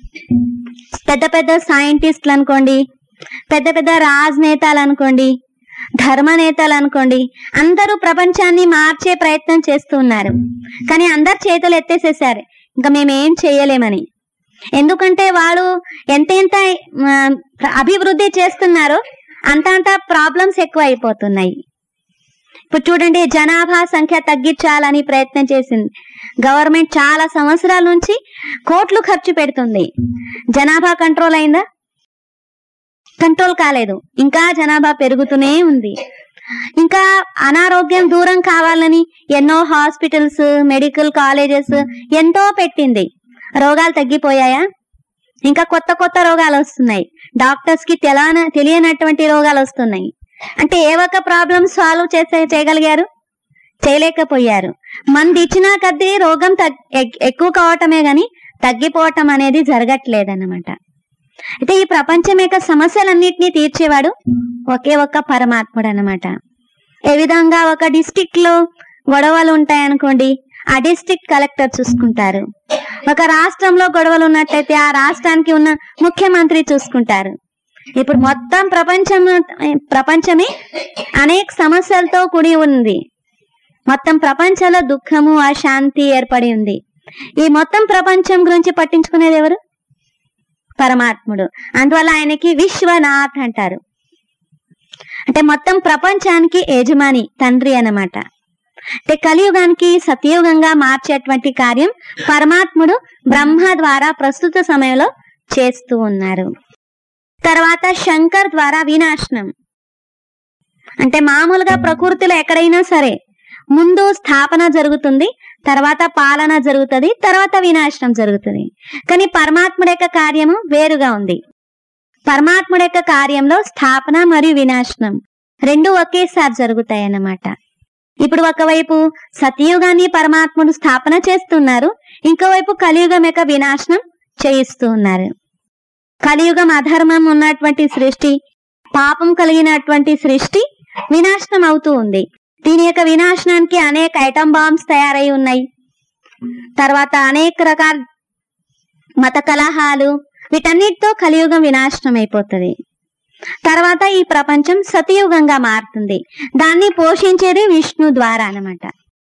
పెద్ద పెద్ద సైంటిస్టులు అనుకోండి పెద్ద పెద్ద రాజనేతలు అనుకోండి ధర్మ నేతలు అనుకోండి అందరూ ప్రపంచాన్ని మార్చే ప్రయత్నం చేస్తూ ఉన్నారు కానీ అందరు చేతులు ఎత్తేసేసారు ఇంకా మేము ఏం చేయలేమని ఎందుకంటే వాళ్ళు ఎంత ఎంత ఆ, అభివృద్ధి చేస్తున్నారో అంత అంత ప్రాబ్లమ్స్ ఎక్కువ అయిపోతున్నాయి ఇప్పుడు చూడండి జనాభా సంఖ్య తగ్గించాలని ప్రయత్నం చేసింది గవర్నమెంట్ చాలా సంవత్సరాల నుంచి కోట్లు ఖర్చు పెడుతుంది జనాభా కంట్రోల్ అయిందా కంట్రోల్ కాలేదు ఇంకా జనాభా పెరుగుతూనే ఉంది ఇంకా అనారోగ్యం దూరం కావాలని ఎన్నో హాస్పిటల్స్ మెడికల్ కాలేజెస్ ఎంతో పెట్టింది రోగాలు తగ్గిపోయాయా ఇంకా కొత్త కొత్త రోగాలు వస్తున్నాయి డాక్టర్స్ కి తెలాన తెలియనటువంటి రోగాలు వస్తున్నాయి అంటే ఏ ఒక్క ప్రాబ్లం సాల్వ్ చేసే చేయగలిగారు చేయలేకపోయారు మంది ఇచ్చినా కొద్దీ రోగం తగ్- ఎక్- ఎక్కువ కావటమే గాని తగ్గిపోవటం అనేది జరగట్లేదన్నమాట అయితే ఈ ప్రపంచం యొక్క సమస్యలన్నిటినీ తీర్చేవాడు ఒకే ఒక్క పరమాత్ముడు అన్నమాట ఏ విధంగా ఒక డిస్టిక్ లో గొడవలు ఉంటాయనుకోండి ఆ డిస్ట్రిక్ట్ కలెక్టర్ చూసుకుంటారు ఒక రాష్ట్రంలో గొడవలు ఉన్నట్టయితే ఆ రాష్ట్రానికి ఉన్న ముఖ్యమంత్రి చూసుకుంటారు ఇప్పుడు మొత్తం ప్రపంచం ప్రపంచమే అనేక సమస్యలతో కూడి ఉంది మొత్తం ప్రపంచంలో దుఃఖము అశాంతి ఏర్పడి ఉంది ఈ మొత్తం ప్రపంచం గురించి పట్టించుకునేది ఎవరు పరమాత్ముడు అందువల్ల ఆయనకి విశ్వనాథ్ అంటారు అంటే మొత్తం ప్రపంచానికి యజమాని తండ్రి అన్నమాట అంటే కలియుగానికి సతయుగంగా మార్చేటువంటి కార్యం పరమాత్ముడు బ్రహ్మ ద్వారా ప్రస్తుత సమయంలో చేస్తూ ఉన్నారు తర్వాత శంకర్ ద్వారా వినాశనం అంటే మామూలుగా ప్రకృతిలో ఎక్కడైనా సరే ముందు స్థాపన జరుగుతుంది తర్వాత పాలన జరుగుతుంది తర్వాత వినాశనం జరుగుతుంది కానీ పరమాత్ముడి యొక్క కార్యము వేరుగా ఉంది పరమాత్ముడి యొక్క కార్యంలో స్థాపన మరియు వినాశనం రెండు ఒకేసారి జరుగుతాయి అన్నమాట ఇప్పుడు ఒకవైపు సతయుగాన్ని పరమాత్ముడు స్థాపన చేస్తున్నారు ఇంకోవైపు కలియుగం యొక్క వినాశనం చేయిస్తూ ఉన్నారు కలియుగం అధర్మం ఉన్నటువంటి సృష్టి పాపం కలిగినటువంటి సృష్టి వినాశనం అవుతూ ఉంది దీని యొక్క వినాశనానికి అనేక ఐటమ్ బాంబ్స్ తయారై ఉన్నాయి తర్వాత అనేక రకాల మత కలహాలు వీటన్నిటితో కలియుగం వినాశనం అయిపోతుంది తర్వాత ఈ ప్రపంచం సతయుగంగా మారుతుంది దాన్ని పోషించేది విష్ణు ద్వారా అన్నమాట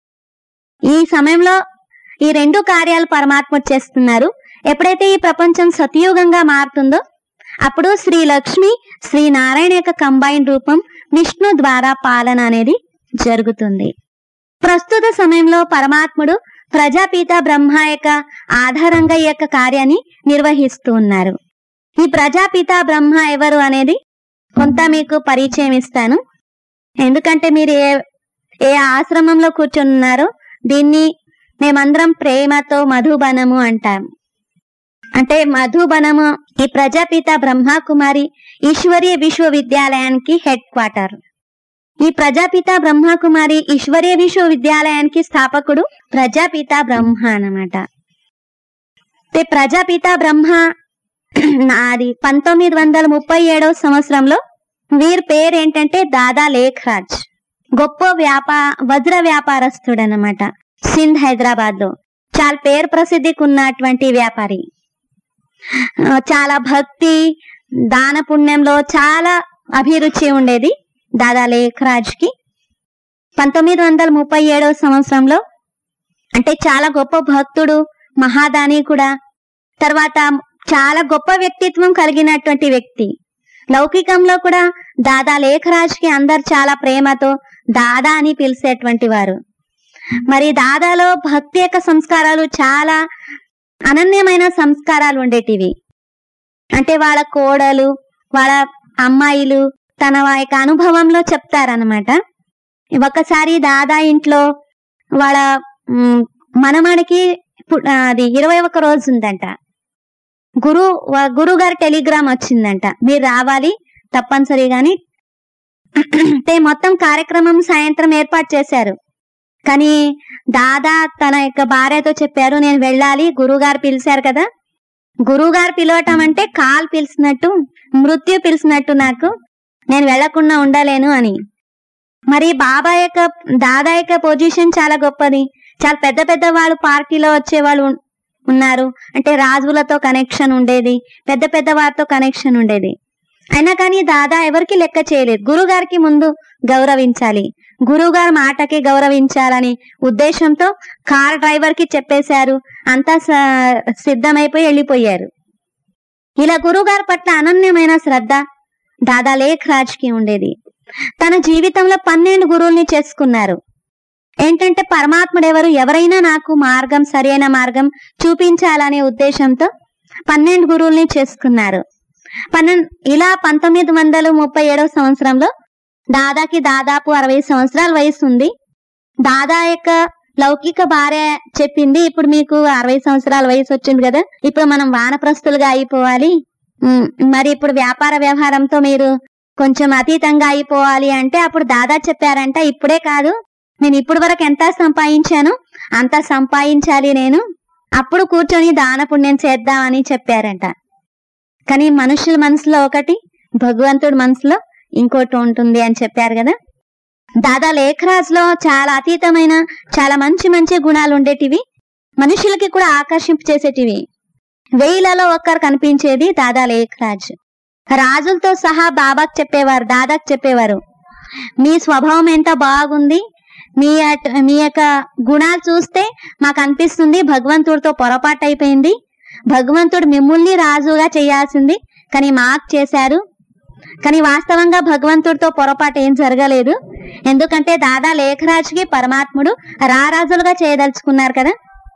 ఈ సమయంలో ఈ రెండు కార్యాలు పరమాత్మ చేస్తున్నారు ఎప్పుడైతే ఈ ప్రపంచం సతయుగంగా మారుతుందో అప్పుడు శ్రీ లక్ష్మి శ్రీ నారాయణ యొక్క కంబైన్ రూపం విష్ణు ద్వారా పాలన అనేది జరుగుతుంది ప్రస్తుత సమయంలో పరమాత్ముడు ప్రజాపీత బ్రహ్మ యొక్క ఆధారంగా ఈ యొక్క కార్యాన్ని నిర్వహిస్తూ ఉన్నారు ఈ ప్రజాపిత బ్రహ్మ ఎవరు అనేది కొంత మీకు పరిచయం ఇస్తాను ఎందుకంటే మీరు ఏ ఏ ఆశ్రమంలో కూర్చొని ఉన్నారో దీన్ని మేమందరం ప్రేమతో మధుబనము అంటాం అంటే మధుబనము ఈ ప్రజాపిత బ్రహ్మకుమారి ఈశ్వరీయ విశ్వవిద్యాలయానికి హెడ్ క్వార్టర్ ఈ ప్రజాపిత బ్రహ్మకుమారి ఈశ్వరీయ విశ్వవిద్యాలయానికి స్థాపకుడు ప్రజాపిత బ్రహ్మ అన్నమాట అయితే ప్రజాపిత బ్రహ్మ అది పంతొమ్మిది వందల ముప్పై ఏడవ సంవత్సరంలో వీరి పేరు ఏంటంటే దాదా లేఖరాజ్ గొప్ప వ్యాపా వజ్ర వ్యాపారస్తుడు అనమాట సింధ్ హైదరాబాద్ లో చాలా పేరు ప్రసిద్ధికి ఉన్నటువంటి వ్యాపారి ఆ, చాలా భక్తి దాన పుణ్యంలో చాలా అభిరుచి ఉండేది దాదా లేఖరాజ్ కి పంతొమ్మిది వందల ముప్పై ఏడవ సంవత్సరంలో అంటే చాలా గొప్ప భక్తుడు మహాదాని కూడా తర్వాత చాలా గొప్ప వ్యక్తిత్వం కలిగినటువంటి వ్యక్తి లౌకికంలో కూడా దాదా లేఖరాజ్ కి అందరు చాలా ప్రేమతో దాదా అని పిలిచేటువంటి వారు మరి దాదాలో భక్తి యొక్క సంస్కారాలు చాలా అనన్యమైన సంస్కారాలు ఉండేటివి అంటే వాళ్ళ కోడలు వాళ్ళ అమ్మాయిలు తన యొక్క అనుభవంలో చెప్తారనమాట ఒకసారి దాదా ఇంట్లో వాళ్ళ మ్, మనమడికి పు- అది ఇరవై ఒక రోజు ఉందంట గురు వ- గురువు గారి టెలిగ్రామ్ వచ్చిందంట మీరు రావాలి తప్పనిసరిగాని అంటే మొత్తం కార్యక్రమం సాయంత్రం ఏర్పాటు చేశారు కానీ దాదా తన యొక్క భార్యతో చెప్పారు నేను వెళ్ళాలి గురువు గారు పిలిచారు కదా గురువు గారు పిలవటం అంటే కాల్ పిలిచినట్టు మృత్యు పిలిచినట్టు నాకు నేను వెళ్లకుండా ఉండలేను అని మరి బాబా యొక్క దాదా యొక్క పొజిషన్ చాలా గొప్పది చాలా పెద్ద పెద్ద వాళ్ళు పార్టీలో వచ్చే వాళ్ళు ఉన్- ఉన్నారు అంటే రాజులతో కనెక్షన్ ఉండేది పెద్ద పెద్ద వారితో కనెక్షన్ ఉండేది అయినా కానీ దాదా ఎవరికి లెక్క చేయలేదు గురుగారికి ముందు గౌరవించాలి గురువుగారి మాటకి గౌరవించాలని ఉద్దేశంతో కార్ డ్రైవర్ కి చెప్పేశారు అంతా స- సిద్ధమైపోయి వెళ్ళిపోయారు ఇలా గురువుగారి పట్ల అనన్యమైన శ్రద్ధ దాదా లేఖ్ రాజ్ కి ఉండేది తన జీవితంలో పన్నెండు గురువుల్ని చేసుకున్నారు ఏంటంటే పరమాత్ముడు ఎవరు ఎవరైనా నాకు మార్గం సరైన మార్గం చూపించాలనే ఉద్దేశంతో పన్నెండు గురువుల్ని చేసుకున్నారు పన్నెండు ఇలా పంతొమ్మిది వందల ముప్పై ఏడవ సంవత్సరంలో దాదాకి దాదాపు అరవై సంవత్సరాల వయసు ఉంది దాదా యొక్క లౌకిక భార్య చెప్పింది ఇప్పుడు మీకు అరవై సంవత్సరాల వయసు వచ్చింది కదా ఇప్పుడు మనం వానప్రస్తులుగా అయిపోవాలి ఉమ్, మరి ఇప్పుడు వ్యాపార వ్యవహారంతో మీరు కొంచెం అతీతంగా అయిపోవాలి అంటే అప్పుడు దాదా చెప్పారంట ఇప్పుడే కాదు నేను ఇప్పుడు వరకు ఎంత సంపాదించాను అంత సంపాదించాలి నేను అప్పుడు కూర్చొని దాన పుణ్యం చేద్దామని చెప్పారంట కానీ మనుషుల మనసులో ఒకటి భగవంతుడి మనసులో ఇంకోటి ఉంటుంది అని చెప్పారు కదా దాదా లేఖరాజ్ లో చాలా అతీతమైన చాలా మంచి మంచి గుణాలు ఉండేటివి మనుషులకి కూడా ఆకర్షింప చేసేటివి వేయిలలో ఒక్కరు కనిపించేది దాదా లేఖరాజ్ రాజులతో సహా బాబాకి చెప్పేవారు దాదాకి చెప్పేవారు మీ స్వభావం ఎంత బాగుంది మీ అట్- మీ యొక్క గుణాలు చూస్తే మాకు అనిపిస్తుంది భగవంతుడితో పొరపాటు అయిపోయింది భగవంతుడు మిమ్మల్ని రాజుగా చేయాల్సింది కానీ మాకు చేశారు కానీ వాస్తవంగా భగవంతుడితో పొరపాటు ఏం జరగలేదు ఎందుకంటే దాదా లేఖరాజుకి పరమాత్ముడు రారాజులుగా చేయదలుచుకున్నారు కదా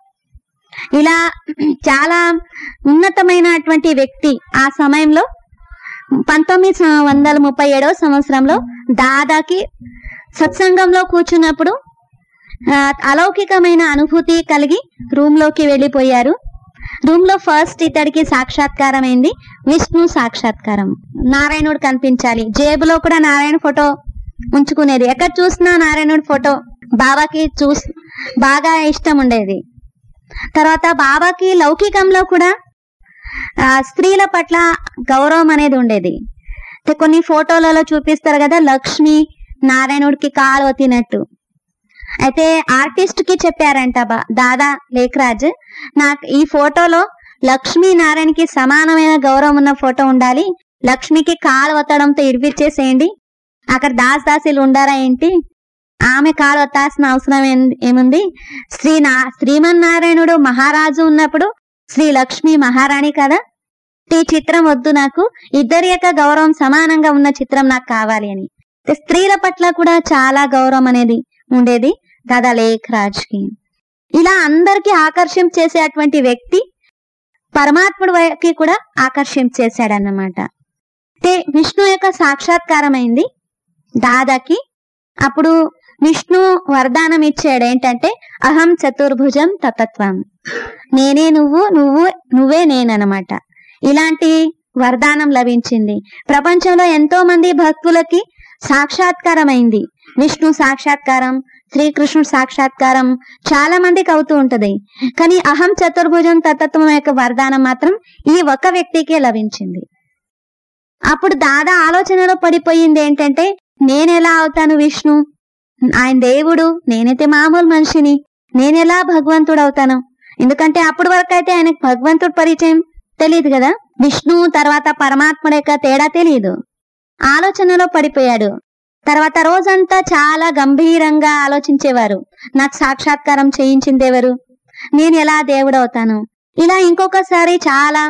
ఇలా చాలా ఉన్నతమైనటువంటి వ్యక్తి ఆ సమయంలో పంతొమ్మిది సం- వందల ముప్పై ఏడవ సంవత్సరంలో దాదాకి సత్సంగంలో కూర్చున్నప్పుడు ఆ, అలౌకికమైన అనుభూతి కలిగి రూమ్ లోకి వెళ్ళిపోయారు రూమ్ లో ఫస్ట్ ఇతడికి సాక్షాత్కారం అయింది విష్ణు సాక్షాత్కారం నారాయణుడు కనిపించాలి జేబులో కూడా నారాయణ ఫోటో ఉంచుకునేది ఎక్కడ చూసినా నారాయణుడి ఫోటో బాబాకి చూస్ బాగా ఇష్టం ఉండేది తర్వాత బాబాకి లౌకికంలో కూడా ఆ, స్త్రీల పట్ల గౌరవం అనేది ఉండేది అంటే కొన్ని ఫోటోలలో చూపిస్తారు కదా లక్ష్మి నారాయణుడికి కాలు వతినట్టు అయితే ఆర్టిస్ట్ కి చెప్పారంట బా- దాదా లేఖరాజ్ నాకు ఈ ఫోటోలో లక్ష్మీ నారాయణకి సమానమైన గౌరవం ఉన్న ఫోటో ఉండాలి లక్ష్మికి కాలు వత్తడంతో ఇడిపించేసేయండి అక్కడ దాస్ దాసీలు ఉండారా ఏంటి ఆమె కాలు వత్తాల్సిన అవసరం ఏం- ఏముంది శ్రీ నా శ్రీమన్నారాయణుడు మహారాజు ఉన్నప్పుడు శ్రీ లక్ష్మి మహారాణి కదా ఈ చిత్రం వద్దు నాకు ఇద్దరి యొక్క గౌరవం సమానంగా ఉన్న చిత్రం నాకు కావాలి అని అయితే స్త్రీల పట్ల కూడా చాలా గౌరవం అనేది ఉండేది దాదా లేఖ్ రాజ్ కి ఇలా అందరికి ఆకర్షింప చేసేటువంటి వ్యక్తి పరమాత్ముడి వైపుకి కూడా ఆకర్షింప చేశాడన్నమాట అంటే విష్ణు యొక్క సాక్షాత్కారం అయింది దాదాకి అప్పుడు విష్ణు వరదానం ఇచ్చాడు ఏంటంటే అహం చతుర్భుజం తతత్వం నేనే నువ్వు నువ్వు నువ్వే నేననమాట ఇలాంటి వరదానం లభించింది ప్రపంచంలో ఎంతో మంది భక్తులకి సాక్షాత్కారమైంది విష్ణు సాక్షాత్కారం శ్రీకృష్ణుడు సాక్షాత్కారం చాలా మందికి అవుతూ ఉంటది కానీ అహం చతుర్భుజం తతత్వం యొక్క వరదానం మాత్రం ఈ ఒక వ్యక్తికే లభించింది అప్పుడు దాదా ఆలోచనలో పడిపోయింది ఏంటంటే నేనెలా అవుతాను విష్ణు ఆయన దేవుడు నేనైతే మామూలు మనిషిని నేనెలా భగవంతుడు అవుతాను ఎందుకంటే అప్పటి వరకు అయితే ఆయనకు భగవంతుడు పరిచయం తెలియదు కదా విష్ణు తర్వాత పరమాత్మ యొక్క తేడా తెలియదు ఆలోచనలో పడిపోయాడు తర్వాత రోజంతా చాలా గంభీరంగా ఆలోచించేవారు నాకు సాక్షాత్కారం చేయించింది ఎవరు నేను ఎలా దేవుడు అవుతాను ఇలా ఇంకొకసారి చాలా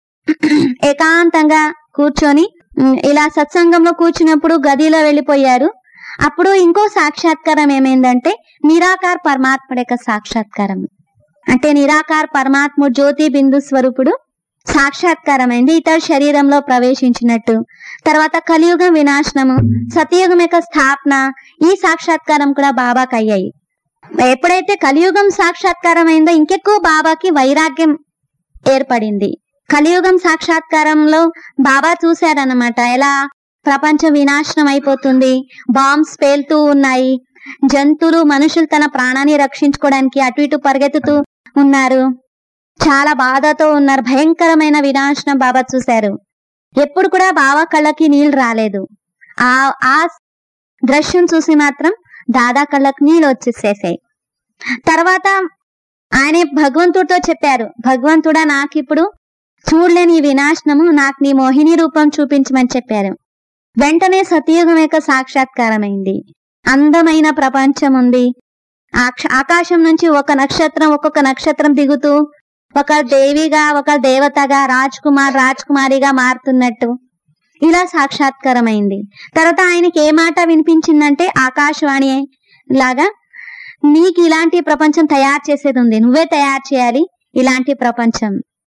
ఏకాంతంగా కూర్చొని ఉమ్, ఇలా సత్సంగంలో కూర్చున్నప్పుడు గదిలో వెళ్ళిపోయారు అప్పుడు ఇంకో సాక్షాత్కారం ఏమైందంటే నిరాకార్ పరమాత్ముడి యొక్క సాక్షాత్కారం అంటే నిరాకార్ పరమాత్ముడు జ్యోతి బిందు స్వరూపుడు సాక్షాత్కారమైంది ఇతడు శరీరంలో ప్రవేశించినట్టు తర్వాత కలియుగం వినాశనము సతయుగం యొక్క స్థాపన ఈ సాక్షాత్కారం కూడా బాబాకి అయ్యాయి ఎప్పుడైతే కలియుగం సాక్షాత్కారం అయిందో ఇంకెక్కువ బాబాకి వైరాగ్యం ఏర్పడింది కలియుగం సాక్షాత్కారంలో బాబా చూశారన్నమాట ఎలా ప్రపంచం వినాశనం అయిపోతుంది బాంబ్స్ పేలుతూ ఉన్నాయి జంతువులు మనుషులు తన ప్రాణాన్ని రక్షించుకోవడానికి అటు ఇటు పరిగెత్తుతూ ఉన్నారు చాలా బాధతో ఉన్నారు భయంకరమైన వినాశనం బాబా చూశారు ఎప్పుడు కూడా బాబా కళ్ళకి నీళ్లు రాలేదు ఆ ఆ దృశ్యం చూసి మాత్రం దాదా కళ్ళకి నీళ్ళు వచ్చేసేసాయి తర్వాత ఆయన భగవంతుడితో చెప్పారు భగవంతుడా నాకు ఇప్పుడు చూడలేని ఈ వినాశనము నాకు నీ మోహిని రూపం చూపించమని చెప్పారు వెంటనే సతయుగం యొక్క సాక్షాత్కారమైంది అందమైన ప్రపంచం ఉంది ఆక్ష- ఆకాశం నుంచి ఒక నక్షత్రం ఒక్కొక్క నక్షత్రం దిగుతూ ఒక దేవిగా ఒక దేవతగా రాజ్ కుమార్ రాజ్ కుమారిగా మారుతున్నట్టు ఇలా సాక్షాత్కారమైంది తర్వాత ఆయనకి ఏ మాట వినిపించిందంటే ఆకాశవాణి లాగా నీకు ఇలాంటి ప్రపంచం తయారు చేసేది ఉంది నువ్వే తయారు చేయాలి ఇలాంటి ప్రపంచం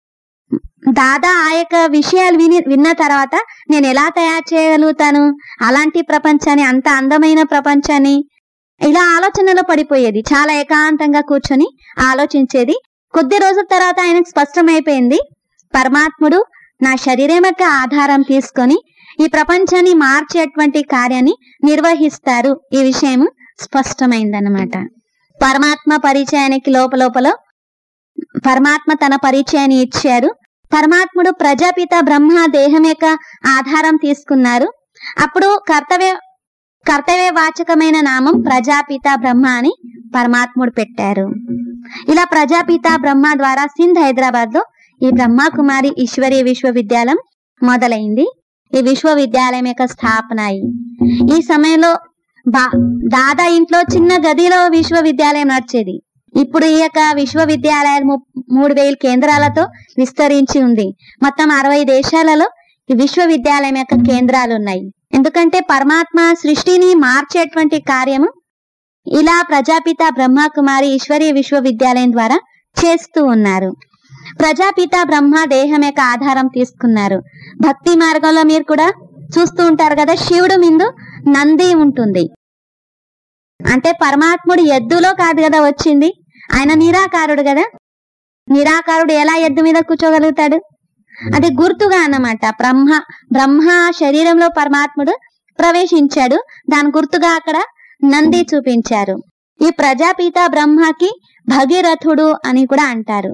దాదా ఆ యొక్క విషయాలు విని విన్న తర్వాత నేను ఎలా తయారు చేయగలుగుతాను అలాంటి ప్రపంచాన్ని అంత అందమైన ప్రపంచాన్ని ఇలా ఆలోచనలో పడిపోయేది చాలా ఏకాంతంగా కూర్చొని ఆలోచించేది కొద్ది రోజుల తర్వాత ఆయనకు స్పష్టమైపోయింది పరమాత్ముడు నా శరీరం యొక్క ఆధారం తీసుకొని ఈ ప్రపంచాన్ని మార్చేటువంటి కార్యాన్ని నిర్వహిస్తారు ఈ విషయం స్పష్టమైందన్నమాట పరమాత్మ పరిచయానికి లోపలోపల పరమాత్మ తన పరిచయాన్ని ఇచ్చారు పరమాత్ముడు ప్రజాపిత బ్రహ్మ దేహం యొక్క ఆధారం తీసుకున్నారు అప్పుడు కర్తవ్య కర్తవ్య వాచకమైన నామం ప్రజాపిత బ్రహ్మ అని పరమాత్ముడు పెట్టారు ఇలా ప్రజాపిత బ్రహ్మ ద్వారా సింధ్ హైదరాబాద్ లో ఈ బ్రహ్మకుమారి ఈశ్వరీయ విశ్వవిద్యాలయం మొదలైంది ఈ విశ్వవిద్యాలయం యొక్క స్థాపన అయి ఈ సమయంలో బా దాదా ఇంట్లో చిన్న గదిలో విశ్వవిద్యాలయం నడిచేది ఇప్పుడు ఈ యొక్క విశ్వవిద్యాలయం ము- మూడు వేల కేంద్రాలతో విస్తరించి ఉంది మొత్తం అరవై దేశాలలో ఈ విశ్వవిద్యాలయం యొక్క కేంద్రాలు ఉన్నాయి ఎందుకంటే పరమాత్మ సృష్టిని మార్చేటువంటి కార్యము ఇలా ప్రజాపిత బ్రహ్మకుమారి ఈశ్వరీయ విశ్వవిద్యాలయం ద్వారా చేస్తూ ఉన్నారు ప్రజాపిత బ్రహ్మ దేహం యొక్క ఆధారం తీసుకున్నారు భక్తి మార్గంలో మీరు కూడా చూస్తూ ఉంటారు కదా శివుడు మిందు నంది ఉంటుంది అంటే పరమాత్ముడు ఎద్దులో కాదు కదా వచ్చింది ఆయన నిరాకారుడు కదా నిరాకారుడు ఎలా ఎద్దు మీద కూర్చోగలుగుతాడు అది గుర్తుగా అన్నమాట బ్రహ్మ బ్రహ్మ శరీరంలో పరమాత్ముడు ప్రవేశించాడు దాని గుర్తుగా అక్కడ నంది చూపించారు ఈ ప్రజాపిత బ్రహ్మకి భగీరథుడు అని కూడా అంటారు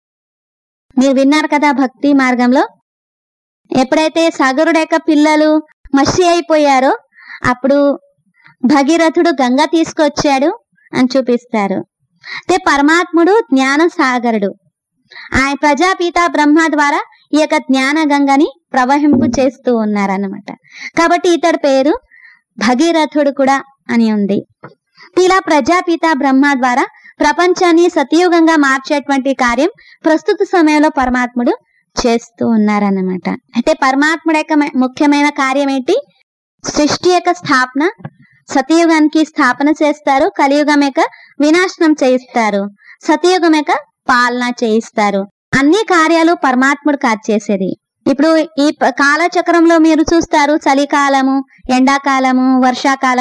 మీరు విన్నారు కదా భక్తి మార్గంలో ఎప్పుడైతే సగరుడు యొక్క పిల్లలు మసి అయిపోయారో అప్పుడు భగీరథుడు గంగ తీసుకొచ్చాడు అని చూపిస్తారు అయితే పరమాత్ముడు జ్ఞాన సాగరుడు ఆయన ప్రజాపిత బ్రహ్మ ద్వారా ఈ యొక్క జ్ఞాన గంగని ప్రవహింపు చేస్తూ ఉన్నారన్నమాట కాబట్టి ఇతడి పేరు భగీరథుడు కూడా అని ఉంది ఇలా ప్రజాపిత బ్రహ్మ ద్వారా ప్రపంచాన్ని సతయుగంగా మార్చేటువంటి కార్యం ప్రస్తుత సమయంలో పరమాత్ముడు చేస్తూ ఉన్నారన్నమాట అయితే పరమాత్ముడు యొక్క మ- ముఖ్యమైన కార్యం ఏంటి సృష్టి యొక్క స్థాపన సతయుగానికి స్థాపన చేస్తారు కలియుగం యొక్క వినాశనం చేయిస్తారు సతయుగం యొక్క పాలన చేయిస్తారు అన్ని కార్యాలు పరమాత్ముడు కాదు చేసేది ఇప్పుడు ఈ ప- కాలచక్రంలో మీరు చూస్తారు చలికాలము ఎండాకాలము వర్షాకాలము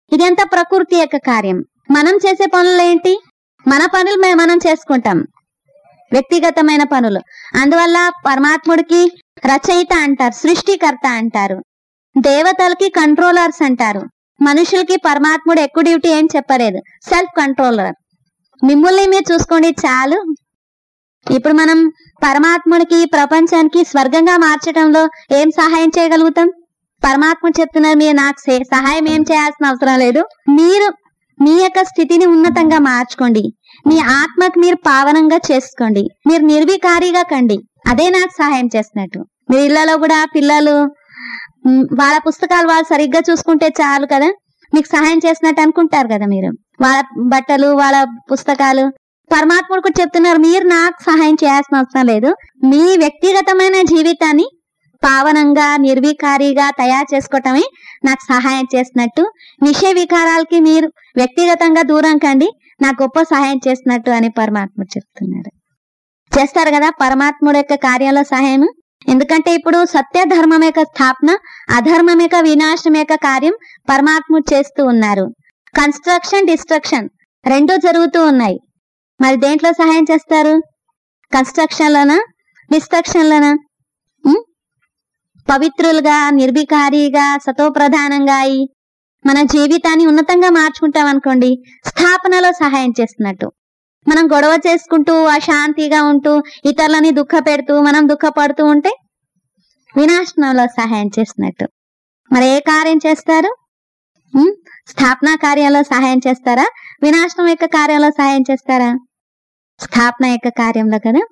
ఇదంతా ప్రకృతి యొక్క కార్యం మనం చేసే పనులు ఏంటి మన పనులు మే- మనం చేసుకుంటాం వ్యక్తిగతమైన పనులు అందువల్ల పరమాత్ముడికి రచయిత అంటారు సృష్టికర్త అంటారు దేవతలకి కంట్రోలర్స్ అంటారు మనుషులకి పరమాత్ముడు ఎక్కువ డ్యూటీ ఏం చెప్పలేదు సెల్ఫ్ కంట్రోలర్ మిమ్మల్ని మీరు చూసుకోండి చాలు ఇప్పుడు మనం పరమాత్ముడికి ప్రపంచానికి స్వర్గంగా మార్చడంలో ఏం సహాయం చేయగలుగుతాం పరమాత్మ చెప్తున్నారు మీరు నాకు సే- సహాయం ఏం చేయాల్సిన అవసరం లేదు మీరు మీ యొక్క స్థితిని ఉన్నతంగా మార్చుకోండి మీ ఆత్మకు మీరు పావనంగా చేసుకోండి మీరు నిర్వికారిగా కండి అదే నాకు సహాయం చేస్తున్నట్టు మీ ఇళ్లలో కూడా పిల్లలు మ్, వాళ్ళ పుస్తకాలు వాళ్ళు సరిగ్గా చూసుకుంటే చాలు కదా మీకు సహాయం చేసినట్టు అనుకుంటారు కదా మీరు వాళ్ళ బట్టలు వాళ్ళ పుస్తకాలు పరమాత్ముడు కూడా చెప్తున్నారు మీరు నాకు సహాయం చేయాల్సిన అవసరం లేదు మీ వ్యక్తిగతమైన జీవితాన్ని పావనంగా నిర్వికారిగా తయారు చేసుకోవటమే నాకు సహాయం చేసినట్టు విషయ వికారాలకి మీరు వ్యక్తిగతంగా దూరం కండి నాకు గొప్ప సహాయం చేసినట్టు అని పరమాత్ముడు చెప్తున్నారు చేస్తారు కదా పరమాత్ముడు యొక్క కార్యాల సహాయం ఎందుకంటే ఇప్పుడు సత్య ధర్మం యొక్క స్థాపన అధర్మం యొక్క వినాశనం యొక్క కార్యం పరమాత్ముడు చేస్తూ ఉన్నారు కన్స్ట్రక్షన్ డిస్ట్రక్షన్ రెండు జరుగుతూ ఉన్నాయి మరి దేంట్లో సహాయం చేస్తారు కన్స్ట్రక్షన్ లోనా డిస్ట్రక్షన్ లోనా ఉం? పవిత్రులుగా నిర్వికారిగా సతోప్రధానంగా అయి మన జీవితాన్ని ఉన్నతంగా మార్చుకుంటాం అనుకోండి స్థాపనలో సహాయం చేస్తున్నట్టు మనం గొడవ చేసుకుంటూ అశాంతిగా ఉంటూ ఇతరులని దుఃఖ పెడుతూ మనం దుఃఖపడుతూ ఉంటే వినాశనంలో సహాయం చేస్తున్నట్టు మరి ఏ కార్యం చేస్తారు ఉం? స్థాపన కార్యంలో సహాయం చేస్తారా వినాశనం యొక్క కార్యంలో సహాయం చేస్తారా స్థాపన యొక్క కార్యంలో కదా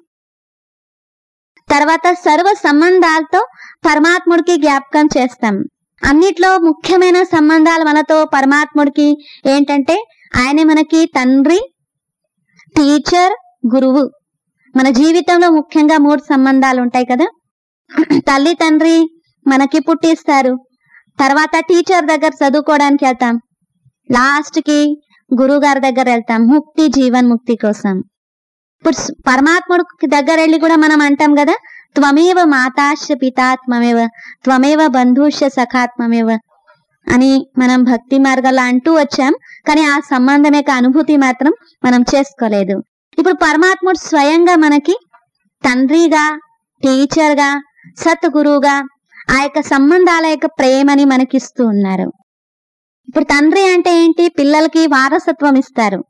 తర్వాత సర్వ సంబంధాలతో పరమాత్ముడికి జ్ఞాపకం చేస్తాం అన్నిట్లో ముఖ్యమైన సంబంధాలు మనతో పరమాత్ముడికి ఏంటంటే ఆయన మనకి తండ్రి టీచర్ గురువు మన జీవితంలో ముఖ్యంగా మూడు సంబంధాలు ఉంటాయి కదా తల్లి తండ్రి మనకి పుట్టిస్తారు తర్వాత టీచర్ దగ్గర చదువుకోవడానికి వెళ్తాం లాస్ట్ కి గురువు గారి దగ్గర వెళ్తాం ముక్తి జీవన్ ముక్తి కోసం ఇప్పుడు స్- పరమాత్ముడు దగ్గర వెళ్ళి కూడా మనం అంటాం కదా త్వమేవ మాతాశ పితాత్మమేవ త్వమేవ బంధుష సఖాత్మమేవ అని మనం భక్తి మార్గాల్లో అంటూ వచ్చాం కానీ ఆ సంబంధం యొక్క అనుభూతి మాత్రం మనం చేసుకోలేదు ఇప్పుడు పరమాత్ముడు స్వయంగా మనకి తండ్రిగా టీచర్గా సద్గురువుగా ఆ యొక్క సంబంధాల యొక్క ప్రేమని మనకిస్తూ ఉన్నారు ఇప్పుడు తండ్రి అంటే ఏంటి పిల్లలకి వారసత్వం ఇస్తారు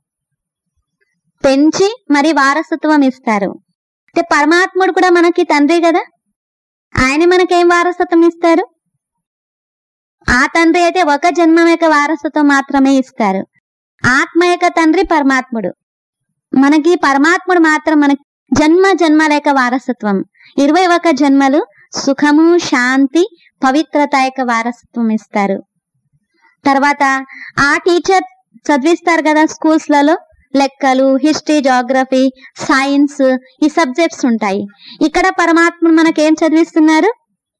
పెంచి మరి వారసత్వం ఇస్తారు అంటే పరమాత్ముడు కూడా మనకి తండ్రి కదా ఆయన మనకేం వారసత్వం ఇస్తారు ఆ తండ్రి అయితే ఒక జన్మం యొక్క వారసత్వం మాత్రమే ఇస్తారు ఆత్మ యొక్క తండ్రి పరమాత్ముడు మనకి పరమాత్ముడు మాత్రం మనకి జన్మ జన్మల యొక్క వారసత్వం ఇరవై ఒక జన్మలు సుఖము శాంతి పవిత్రత యొక్క వారసత్వం ఇస్తారు తర్వాత ఆ టీచర్ చదివిస్తారు కదా స్కూల్స్ లలో లెక్కలు హిస్టరీ జాగ్రఫీ సైన్స్ ఈ సబ్జెక్ట్స్ ఉంటాయి ఇక్కడ పరమాత్ముడు మనకేం చదివిస్తున్నారు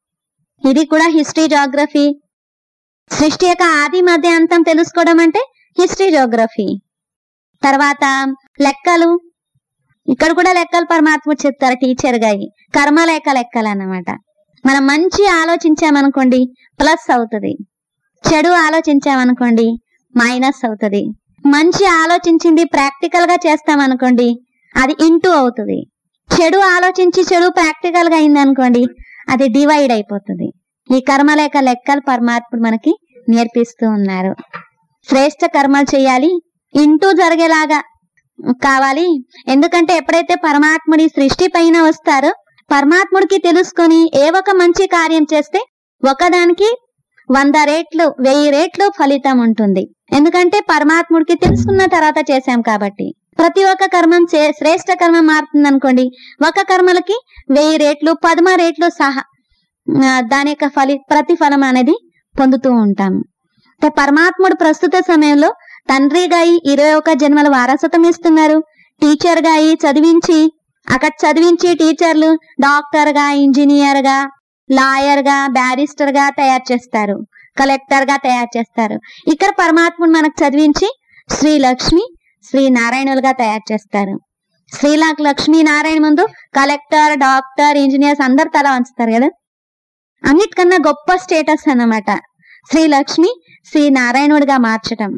ఇది కూడా హిస్టరీ జాగ్రఫీ సృష్టి యొక్క ఆది మధ్య అంతం తెలుసుకోవడం అంటే హిస్టరీ జోగ్రఫీ తర్వాత లెక్కలు ఇక్కడ కూడా లెక్కలు పరమాత్ముడు చెప్తారు టీచర్ గా కర్మలేఖ లెక్కలు అన్నమాట మనం మంచి ఆలోచించామనుకోండి ప్లస్ అవుతుంది చెడు ఆలోచించామనుకోండి మైనస్ అవుతుంది మంచి ఆలోచించింది ప్రాక్టికల్ గా చేస్తామనుకోండి అది ఇంటూ అవుతుంది చెడు ఆలోచించి చెడు ప్రాక్టికల్ గా అయింది అనుకోండి అది డివైడ్ అయిపోతుంది ఈ కర్మలేఖ లెక్కలు పరమాత్ముడు మనకి నేర్పిస్తూ ఉన్నారు శ్రేష్ట కర్మలు చేయాలి ఇంటూ జరిగేలాగా కావాలి ఎందుకంటే ఎప్పుడైతే పరమాత్ముడి సృష్టి పైన వస్తారో పరమాత్ముడికి తెలుసుకొని ఏ ఒక మంచి కార్యం చేస్తే ఒకదానికి వంద రేట్లు వెయ్యి రేట్లు ఫలితం ఉంటుంది ఎందుకంటే పరమాత్ముడికి తెలుసుకున్న తర్వాత చేశాం కాబట్టి ప్రతి ఒక్క కర్మం చే- శ్రేష్ట కర్మం మారుతుంది అనుకోండి ఒక కర్మలకి వెయ్యి రేట్లు పదమ రేట్లు సహా ఆ, దాని యొక్క ఫలి ప్రతిఫలం అనేది పొందుతూ ఉంటాము అంటే పరమాత్ముడు ప్రస్తుత సమయంలో తండ్రిగా అయి ఇరవై ఒక జన్మల వారసత్వం ఇస్తున్నారు టీచర్ గా అయి చదివించి అక్కడ చదివించి టీచర్లు డాక్టర్ గా ఇంజనీర్ గా లాయర్ గా బ్యారిస్టర్ గా తయారు చేస్తారు కలెక్టర్ గా తయారు చేస్తారు ఇక్కడ పరమాత్ముడు మనకు చదివించి శ్రీ లక్ష్మి శ్రీ నారాయణులుగా తయారు చేస్తారు శ్రీ లా- లక్ష్మీ నారాయణ ముందు కలెక్టర్ డాక్టర్ ఇంజనీర్స్ అందరు తల వంచుతారు కదా అన్నిటికన్నా గొప్ప స్టేటస్ అన్నమాట శ్రీ లక్ష్మి శ్రీ నారాయణుడిగా మార్చటం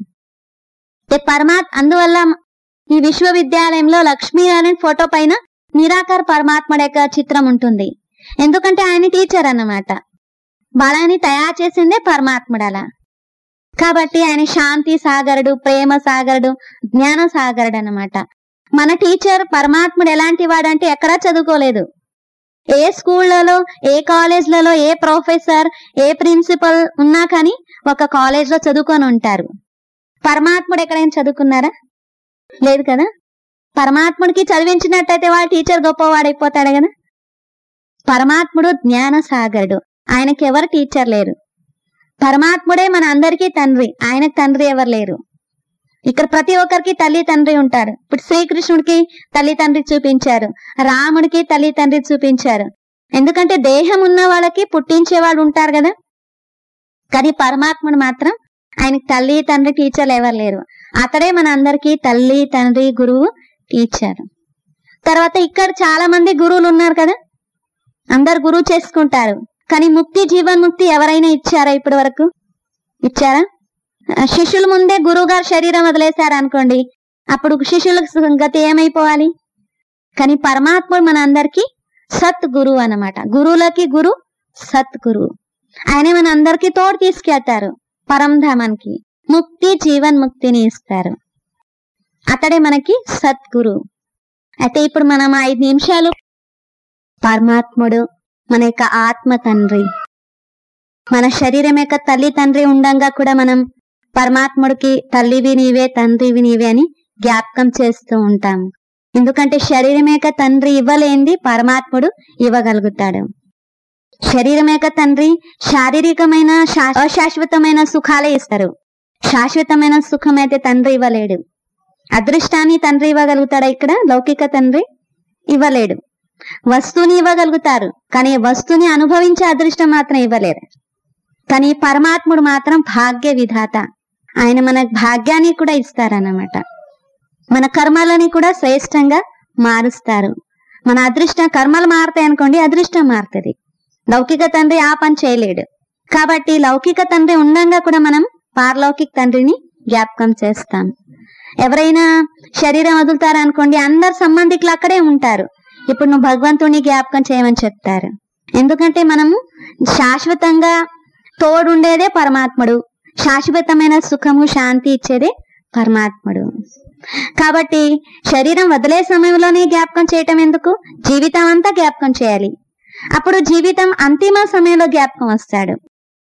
ఈ పరమాత్ అందువల్ల ఈ విశ్వవిద్యాలయంలో లక్ష్మీనారాయణ ఫోటో పైన నిరాకార పరమాత్ముడి యొక్క చిత్రం ఉంటుంది ఎందుకంటే ఆయన టీచర్ అన్నమాట వాళ్ళని తయారు చేసిందే పరమాత్ముడు అలా కాబట్టి ఆయన శాంతి సాగరుడు ప్రేమ సాగరుడు జ్ఞాన సాగరుడు అన్నమాట మన టీచర్ పరమాత్ముడు ఎలాంటి వాడంటే ఎక్కడా చదువుకోలేదు ఏ స్కూళ్ళలో ఏ కాలేజ్లలో ఏ ప్రొఫెసర్ ఏ ప్రిన్సిపల్ ఉన్నా కానీ ఒక కాలేజ్ లో చదువుకొని ఉంటారు పరమాత్ముడు ఎక్కడైనా చదువుకున్నారా లేదు కదా పరమాత్ముడికి చదివించినట్టయితే వాళ్ళ టీచర్ గొప్పవాడైపోతాడు కదా పరమాత్ముడు జ్ఞాన సాగరుడు ఆయనకి ఎవరు టీచర్ లేరు పరమాత్ముడే మన అందరికీ తండ్రి ఆయనకు తండ్రి ఎవరు లేరు ఇక్కడ ప్రతి ఒక్కరికి తల్లి తండ్రి ఉంటారు ఇప్పుడు శ్రీకృష్ణుడికి తల్లి తండ్రి చూపించారు రాముడికి తల్లి తండ్రి చూపించారు ఎందుకంటే దేహం ఉన్న వాళ్ళకి పుట్టించే వాళ్ళు ఉంటారు కదా కానీ పరమాత్ముడు మాత్రం ఆయనకి తల్లి తండ్రి టీచర్లు ఎవరు లేరు అతడే మన అందరికీ తల్లి తండ్రి గురువు టీచర్ తర్వాత ఇక్కడ చాలా మంది గురువులు ఉన్నారు కదా అందరు గురువు చేసుకుంటారు కానీ ముక్తి జీవన్ముక్తి ఎవరైనా ఇచ్చారా ఇప్పటి వరకు ఇచ్చారా ఆ, శిష్యుల ముందే గురువు గారు శరీరం వదిలేశారు అనుకోండి అప్పుడు శిష్యులకు గతి ఏమైపోవాలి కానీ పరమాత్ముడు మన అందరికి సత్ గురువు అన్నమాట గురువులకి గురు సత్ గురువు ఆయన మన అందరికి తోడు తీసుకెళ్తారు పరంధామానికి ముక్తి జీవన్ ముక్తిని ఇస్తారు అతడే మనకి సద్గురు అయితే ఇప్పుడు మనం ఐదు నిమిషాలు పరమాత్ముడు మన యొక్క ఆత్మ తండ్రి మన శరీరం యొక్క తల్లి తండ్రి ఉండంగా కూడా మనం పరమాత్ముడికి తల్లివి నీవే తండ్రివి నీవే అని జ్ఞాపకం చేస్తూ ఉంటాం ఎందుకంటే శరీరం యొక్క తండ్రి ఇవ్వలేంది పరమాత్ముడు ఇవ్వగలుగుతాడు శరీరం యొక్క తండ్రి శారీరకమైన శా- అశాశ్వతమైన సుఖాలే ఇస్తారు శాశ్వతమైన సుఖం అయితే తండ్రి ఇవ్వలేడు అదృష్టాన్ని తండ్రి ఇవ్వగలుగుతాడా ఇక్కడ లౌకిక తండ్రి ఇవ్వలేడు వస్తువుని ఇవ్వగలుగుతారు కానీ వస్తువుని అనుభవించే అదృష్టం మాత్రం ఇవ్వలేరు కానీ పరమాత్ముడు మాత్రం భాగ్య విధాత ఆయన మన భాగ్యాన్ని కూడా ఇస్తారన్నమాట మన కర్మలని కూడా శ్రేష్టంగా మారుస్తారు మన అదృష్టం కర్మలు మారుతాయి అనుకోండి అదృష్టం మారుతుంది లౌకిక తండ్రి ఆ పని చేయలేడు కాబట్టి లౌకిక తండ్రి ఉండంగా కూడా మనం పారలౌకిక తండ్రిని జ్ఞాపకం చేస్తాం ఎవరైనా శరీరం వదులుతారు అనుకోండి అందరు సంబంధికులు అక్కడే ఉంటారు ఇప్పుడు నువ్వు భగవంతుని జ్ఞాపకం చేయమని చెప్తారు ఎందుకంటే మనము శాశ్వతంగా తోడుండేదే పరమాత్ముడు శాశ్వతమైన సుఖము శాంతి ఇచ్చేదే పరమాత్ముడు కాబట్టి శరీరం వదిలే సమయంలోనే జ్ఞాపకం చేయటం ఎందుకు జీవితం అంతా జ్ఞాపకం చేయాలి అప్పుడు జీవితం అంతిమ సమయంలో జ్ఞాపకం వస్తాడు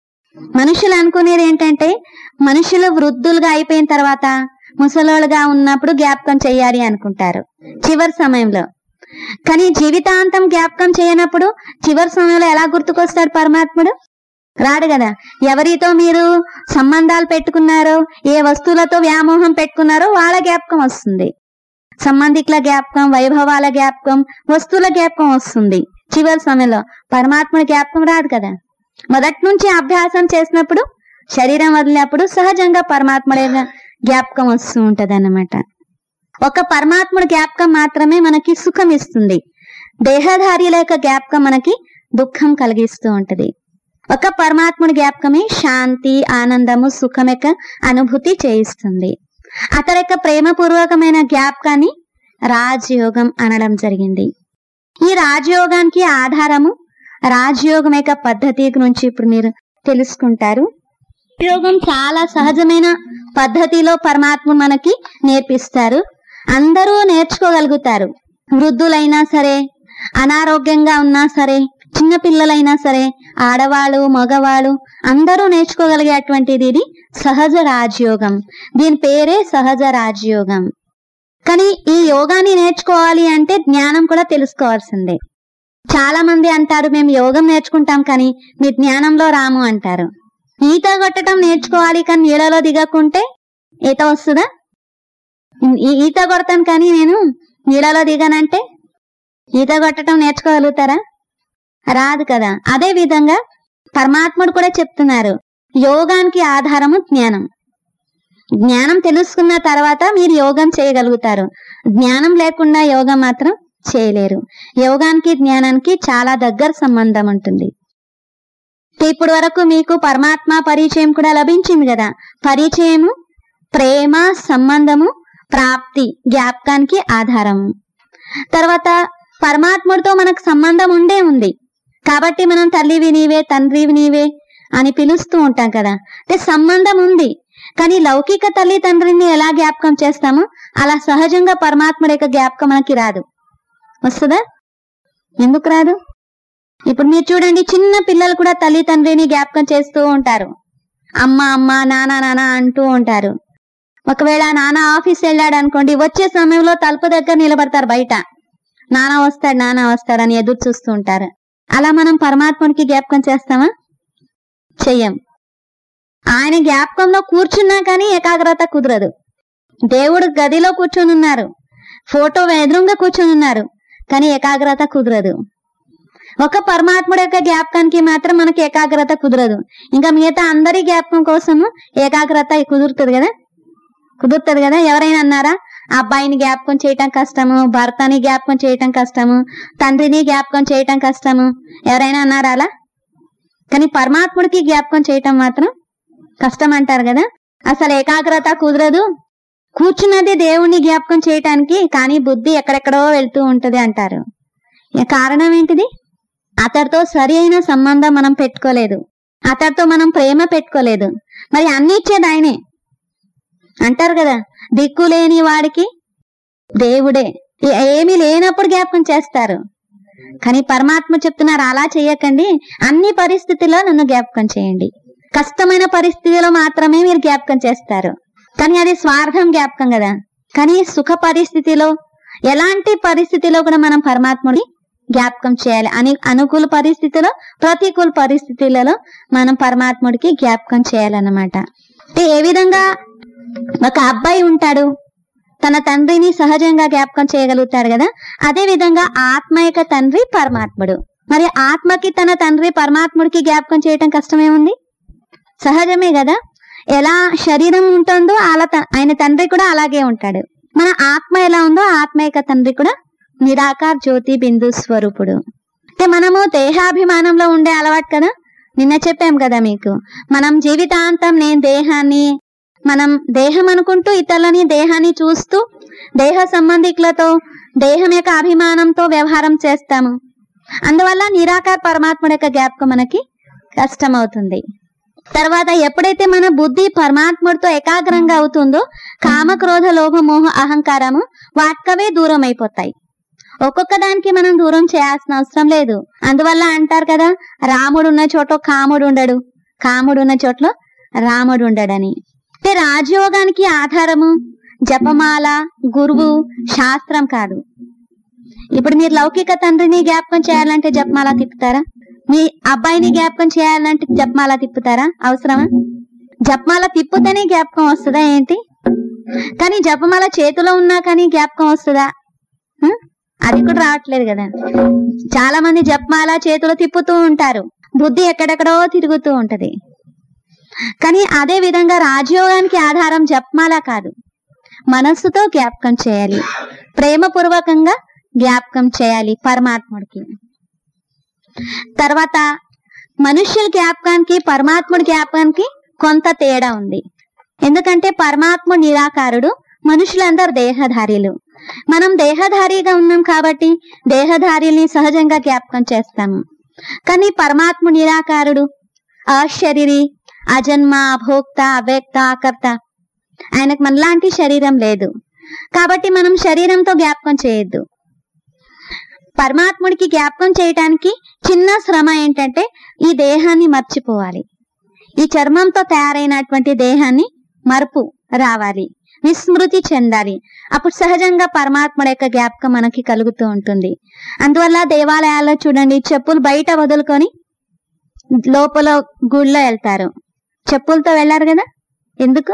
మనుషులు అనుకునేది ఏంటంటే మనుషులు వృద్ధులుగా అయిపోయిన తర్వాత ముసలోళ్ళుగా ఉన్నప్పుడు జ్ఞాపకం చేయాలి అనుకుంటారు చివరి సమయంలో కానీ జీవితాంతం జ్ఞాపకం చేయనప్పుడు చివరి సమయంలో ఎలా గుర్తుకొస్తాడు పరమాత్ముడు రాడు కదా ఎవరితో మీరు సంబంధాలు పెట్టుకున్నారో ఏ వస్తువులతో వ్యామోహం పెట్టుకున్నారో వాళ్ళ జ్ఞాపకం వస్తుంది సంబంధికుల జ్ఞాపకం వైభవాల జ్ఞాపకం వస్తువుల జ్ఞాపకం వస్తుంది చివరి సమయంలో పరమాత్ముడి జ్ఞాపకం రాదు కదా మొదటి నుంచి అభ్యాసం చేసినప్పుడు శరీరం వదిలినప్పుడు సహజంగా పరమాత్ముడే జ్ఞాపకం వస్తూ ఉంటది అన్నమాట ఒక పరమాత్ముడి జ్ఞాపకం మాత్రమే మనకి సుఖం ఇస్తుంది దేహధార్యుల యొక్క జ్ఞాపకం మనకి దుఃఖం కలిగిస్తూ ఉంటది ఒక పరమాత్ముడి జ్ఞాపకమే శాంతి ఆనందము సుఖం యొక్క అనుభూతి చేయిస్తుంది అతడి యొక్క ప్రేమపూర్వకమైన జ్ఞాపకాన్ని రాజయోగం అనడం జరిగింది ఈ రాజయోగానికి ఆధారము రాజయోగం యొక్క పద్ధతి గురించి ఇప్పుడు మీరు తెలుసుకుంటారు యోగం చాలా సహజమైన పద్ధతిలో పరమాత్మ మనకి నేర్పిస్తారు అందరూ నేర్చుకోగలుగుతారు వృద్ధులైనా సరే అనారోగ్యంగా ఉన్నా సరే చిన్న పిల్లలైనా సరే ఆడవాళ్ళు మగవాళ్ళు అందరూ నేర్చుకోగలిగేటువంటిది ఇది సహజ రాజయోగం దీని పేరే సహజ రాజయోగం కానీ ఈ యోగాన్ని నేర్చుకోవాలి అంటే జ్ఞానం కూడా తెలుసుకోవాల్సిందే చాలా మంది అంటారు మేము యోగం నేర్చుకుంటాం కానీ మీ జ్ఞానంలో రాము అంటారు ఈత కొట్టడం నేర్చుకోవాలి కానీ నీళ్ళలో దిగకుంటే ఈత వస్తుందా ఈ- ఈత కొడతాను కానీ నేను నీళ్ళలో దిగానంటే ఈత కొట్టడం నేర్చుకోగలుగుతారా రాదు కదా అదే విధంగా పరమాత్ముడు కూడా చెప్తున్నారు యోగానికి ఆధారము జ్ఞానం జ్ఞానం తెలుసుకున్న తర్వాత మీరు యోగం చేయగలుగుతారు జ్ఞానం లేకుండా యోగం మాత్రం చేయలేరు యోగానికి జ్ఞానానికి చాలా దగ్గర సంబంధం ఉంటుంది ఇప్పుడు వరకు మీకు పరమాత్మ పరిచయం కూడా లభించింది కదా పరిచయము ప్రేమ సంబంధము ప్రాప్తి జ్ఞాపకానికి ఆధారము తర్వాత పరమాత్ముడితో మనకు సంబంధం ఉండే ఉంది కాబట్టి మనం తల్లివి నీవే తండ్రివి నీవే అని పిలుస్తూ ఉంటాం కదా అంటే సంబంధం ఉంది కానీ లౌకిక తల్లి తండ్రిని ఎలా జ్ఞాపకం చేస్తామో అలా సహజంగా పరమాత్ముడి యొక్క జ్ఞాపకం మనకి రాదు వస్తుందా ఎందుకు రాదు ఇప్పుడు మీరు చూడండి చిన్న పిల్లలు కూడా తల్లి తండ్రిని జ్ఞాపకం చేస్తూ ఉంటారు అమ్మ అమ్మ నాన్న నాన్న అంటూ ఉంటారు ఒకవేళ నాన్న ఆఫీస్ వెళ్ళాడు అనుకోండి వచ్చే సమయంలో తలుపు దగ్గర నిలబడతారు బయట నాన్న వస్తాడు నాన్న వస్తాడని ఎదురు చూస్తూ ఉంటారు అలా మనం పరమాత్మునికి జ్ఞాపకం చేస్తామా చెయ్యం ఆయన జ్ఞాపకంలో కూర్చున్నా కానీ ఏకాగ్రత కుదరదు దేవుడు గదిలో కూర్చొని ఉన్నారు ఫోటో ఎదురుగా కూర్చొని ఉన్నారు కానీ ఏకాగ్రత కుదరదు ఒక పరమాత్ముడు యొక్క జ్ఞాపకానికి మాత్రం మనకి ఏకాగ్రత కుదరదు ఇంకా మిగతా అందరి జ్ఞాపకం కోసము ఏకాగ్రత కుదురుతుంది కదా కుదురుతుంది కదా ఎవరైనా అన్నారా అబ్బాయిని జ్ఞాపకం చేయటం కష్టము భర్తని జ్ఞాపకం చేయటం కష్టము తండ్రిని జ్ఞాపకం చేయటం కష్టము ఎవరైనా అన్నారా అలా కానీ పరమాత్ముడికి జ్ఞాపకం చేయటం మాత్రం కష్టం అంటారు కదా అసలు ఏకాగ్రత కుదరదు కూర్చున్నది దేవుణ్ణి జ్ఞాపకం చేయటానికి కానీ బుద్ధి ఎక్కడెక్కడో వెళ్తూ ఉంటది అంటారు ఇక కారణం ఏంటిది అతడితో సరి అయిన సంబంధం మనం పెట్టుకోలేదు అతడితో మనం ప్రేమ పెట్టుకోలేదు మరి అన్ని ఇచ్చేది ఆయనే అంటారు కదా దిక్కు లేని వాడికి దేవుడే ఏ- ఏమీ లేనప్పుడు జ్ఞాపకం చేస్తారు కానీ పరమాత్మ చెప్తున్నారు అలా చేయకండి అన్ని పరిస్థితుల్లో నన్ను జ్ఞాపకం చేయండి కష్టమైన పరిస్థితిలో మాత్రమే మీరు జ్ఞాపకం చేస్తారు కానీ అది స్వార్థం జ్ఞాపకం కదా కానీ సుఖ పరిస్థితిలో ఎలాంటి పరిస్థితిలో కూడా మనం పరమాత్ముడి జ్ఞాపకం చేయాలి అని అనుకూల పరిస్థితిలో ప్రతికూల పరిస్థితులలో మనం పరమాత్ముడికి జ్ఞాపకం చేయాలన్నమాట అంటే ఏ విధంగా ఒక అబ్బాయి ఉంటాడు తన తండ్రిని సహజంగా జ్ఞాపకం చేయగలుగుతాడు కదా అదే విధంగా ఆత్మ యొక్క తండ్రి పరమాత్ముడు మరి ఆత్మకి తన తండ్రి పరమాత్ముడికి జ్ఞాపకం చేయటం కష్టమేముంది సహజమే కదా ఎలా శరీరం ఉంటుందో అలా త- ఆయన తండ్రి కూడా అలాగే ఉంటాడు మన ఆత్మ ఎలా ఉందో ఆత్మ యొక్క తండ్రి కూడా నిరాకార్ జ్యోతి బిందు స్వరూపుడు అంటే మనము దేహాభిమానంలో ఉండే అలవాటు కదా నిన్న చెప్పాం కదా మీకు మనం జీవితాంతం నేను దేహాన్ని మనం దేహం అనుకుంటూ ఇతరులని దేహాన్ని చూస్తూ దేహ సంబంధికులతో దేహం యొక్క అభిమానంతో వ్యవహారం చేస్తాము అందువల్ల నిరాకార పరమాత్ముడి యొక్క జ్ఞాపకం మనకి కష్టమవుతుంది తర్వాత ఎప్పుడైతే మన బుద్ధి పరమాత్ముడితో ఏకాగ్రంగా అవుతుందో కామ క్రోధ లోభ మోహ అహంకారము వాటికవే దూరం అయిపోతాయి ఒక్కొక్క దానికి మనం దూరం చేయాల్సిన అవసరం లేదు అందువల్ల అంటారు కదా రాముడు ఉన్న చోట కాముడు ఉండడు కాముడు ఉన్న చోట్ల రాముడు ఉండడని అంటే రాజయోగానికి ఆధారము జపమాల గురువు శాస్త్రం కాదు ఇప్పుడు మీరు లౌకిక తండ్రిని జ్ఞాపకం చేయాలంటే జపమాల తిప్పుతారా మీ అబ్బాయిని జ్ఞాపకం చేయాలంటే జపమాల తిప్పుతారా అవసరమా జపమాల తిప్పుతేనే జ్ఞాపకం వస్తుందా ఏంటి కానీ జపమాల చేతిలో ఉన్నా కానీ జ్ఞాపకం వస్తుందా హ? అది కూడా రావట్లేదు కదా చాలా మంది జపమాల చేతిలో తిప్పుతూ ఉంటారు బుద్ధి ఎక్కడెక్కడో తిరుగుతూ ఉంటది కానీ అదే విధంగా రాజయోగానికి ఆధారం జపమాల కాదు మనస్సుతో జ్ఞాపకం చేయాలి ప్రేమపూర్వకంగా జ్ఞాపకం చేయాలి పరమాత్ముడికి తర్వాత మనుష్యుల జ్ఞాపకానికి పరమాత్ముడి జ్ఞాపకానికి కొంత తేడా ఉంది ఎందుకంటే పరమాత్మ నిరాకారుడు మనుషులందరూ దేహధారీలు మనం దేహధారిగా ఉన్నాం కాబట్టి దేహధారిని సహజంగా జ్ఞాపకం చేస్తాము కానీ పరమాత్మ నిరాకారుడు అశరీరి అజన్మ అభోక్త అవ్యక్త ఆకర్త ఆయనకు మనలాంటి శరీరం లేదు కాబట్టి మనం శరీరంతో జ్ఞాపకం చేయొద్దు పరమాత్ముడికి జ్ఞాపకం చేయటానికి చిన్న శ్రమ ఏంటంటే ఈ దేహాన్ని మర్చిపోవాలి ఈ చర్మంతో తయారైనటువంటి దేహాన్ని మరుపు రావాలి విస్మృతి చెందాలి అప్పుడు సహజంగా పరమాత్ముడి యొక్క జ్ఞాపకం మనకి కలుగుతూ ఉంటుంది అందువల్ల దేవాలయాల్లో చూడండి చెప్పులు బయట వదులుకొని లోపల గుళ్ళో వెళ్తారు చెప్పులతో వెళ్ళారు కదా ఎందుకు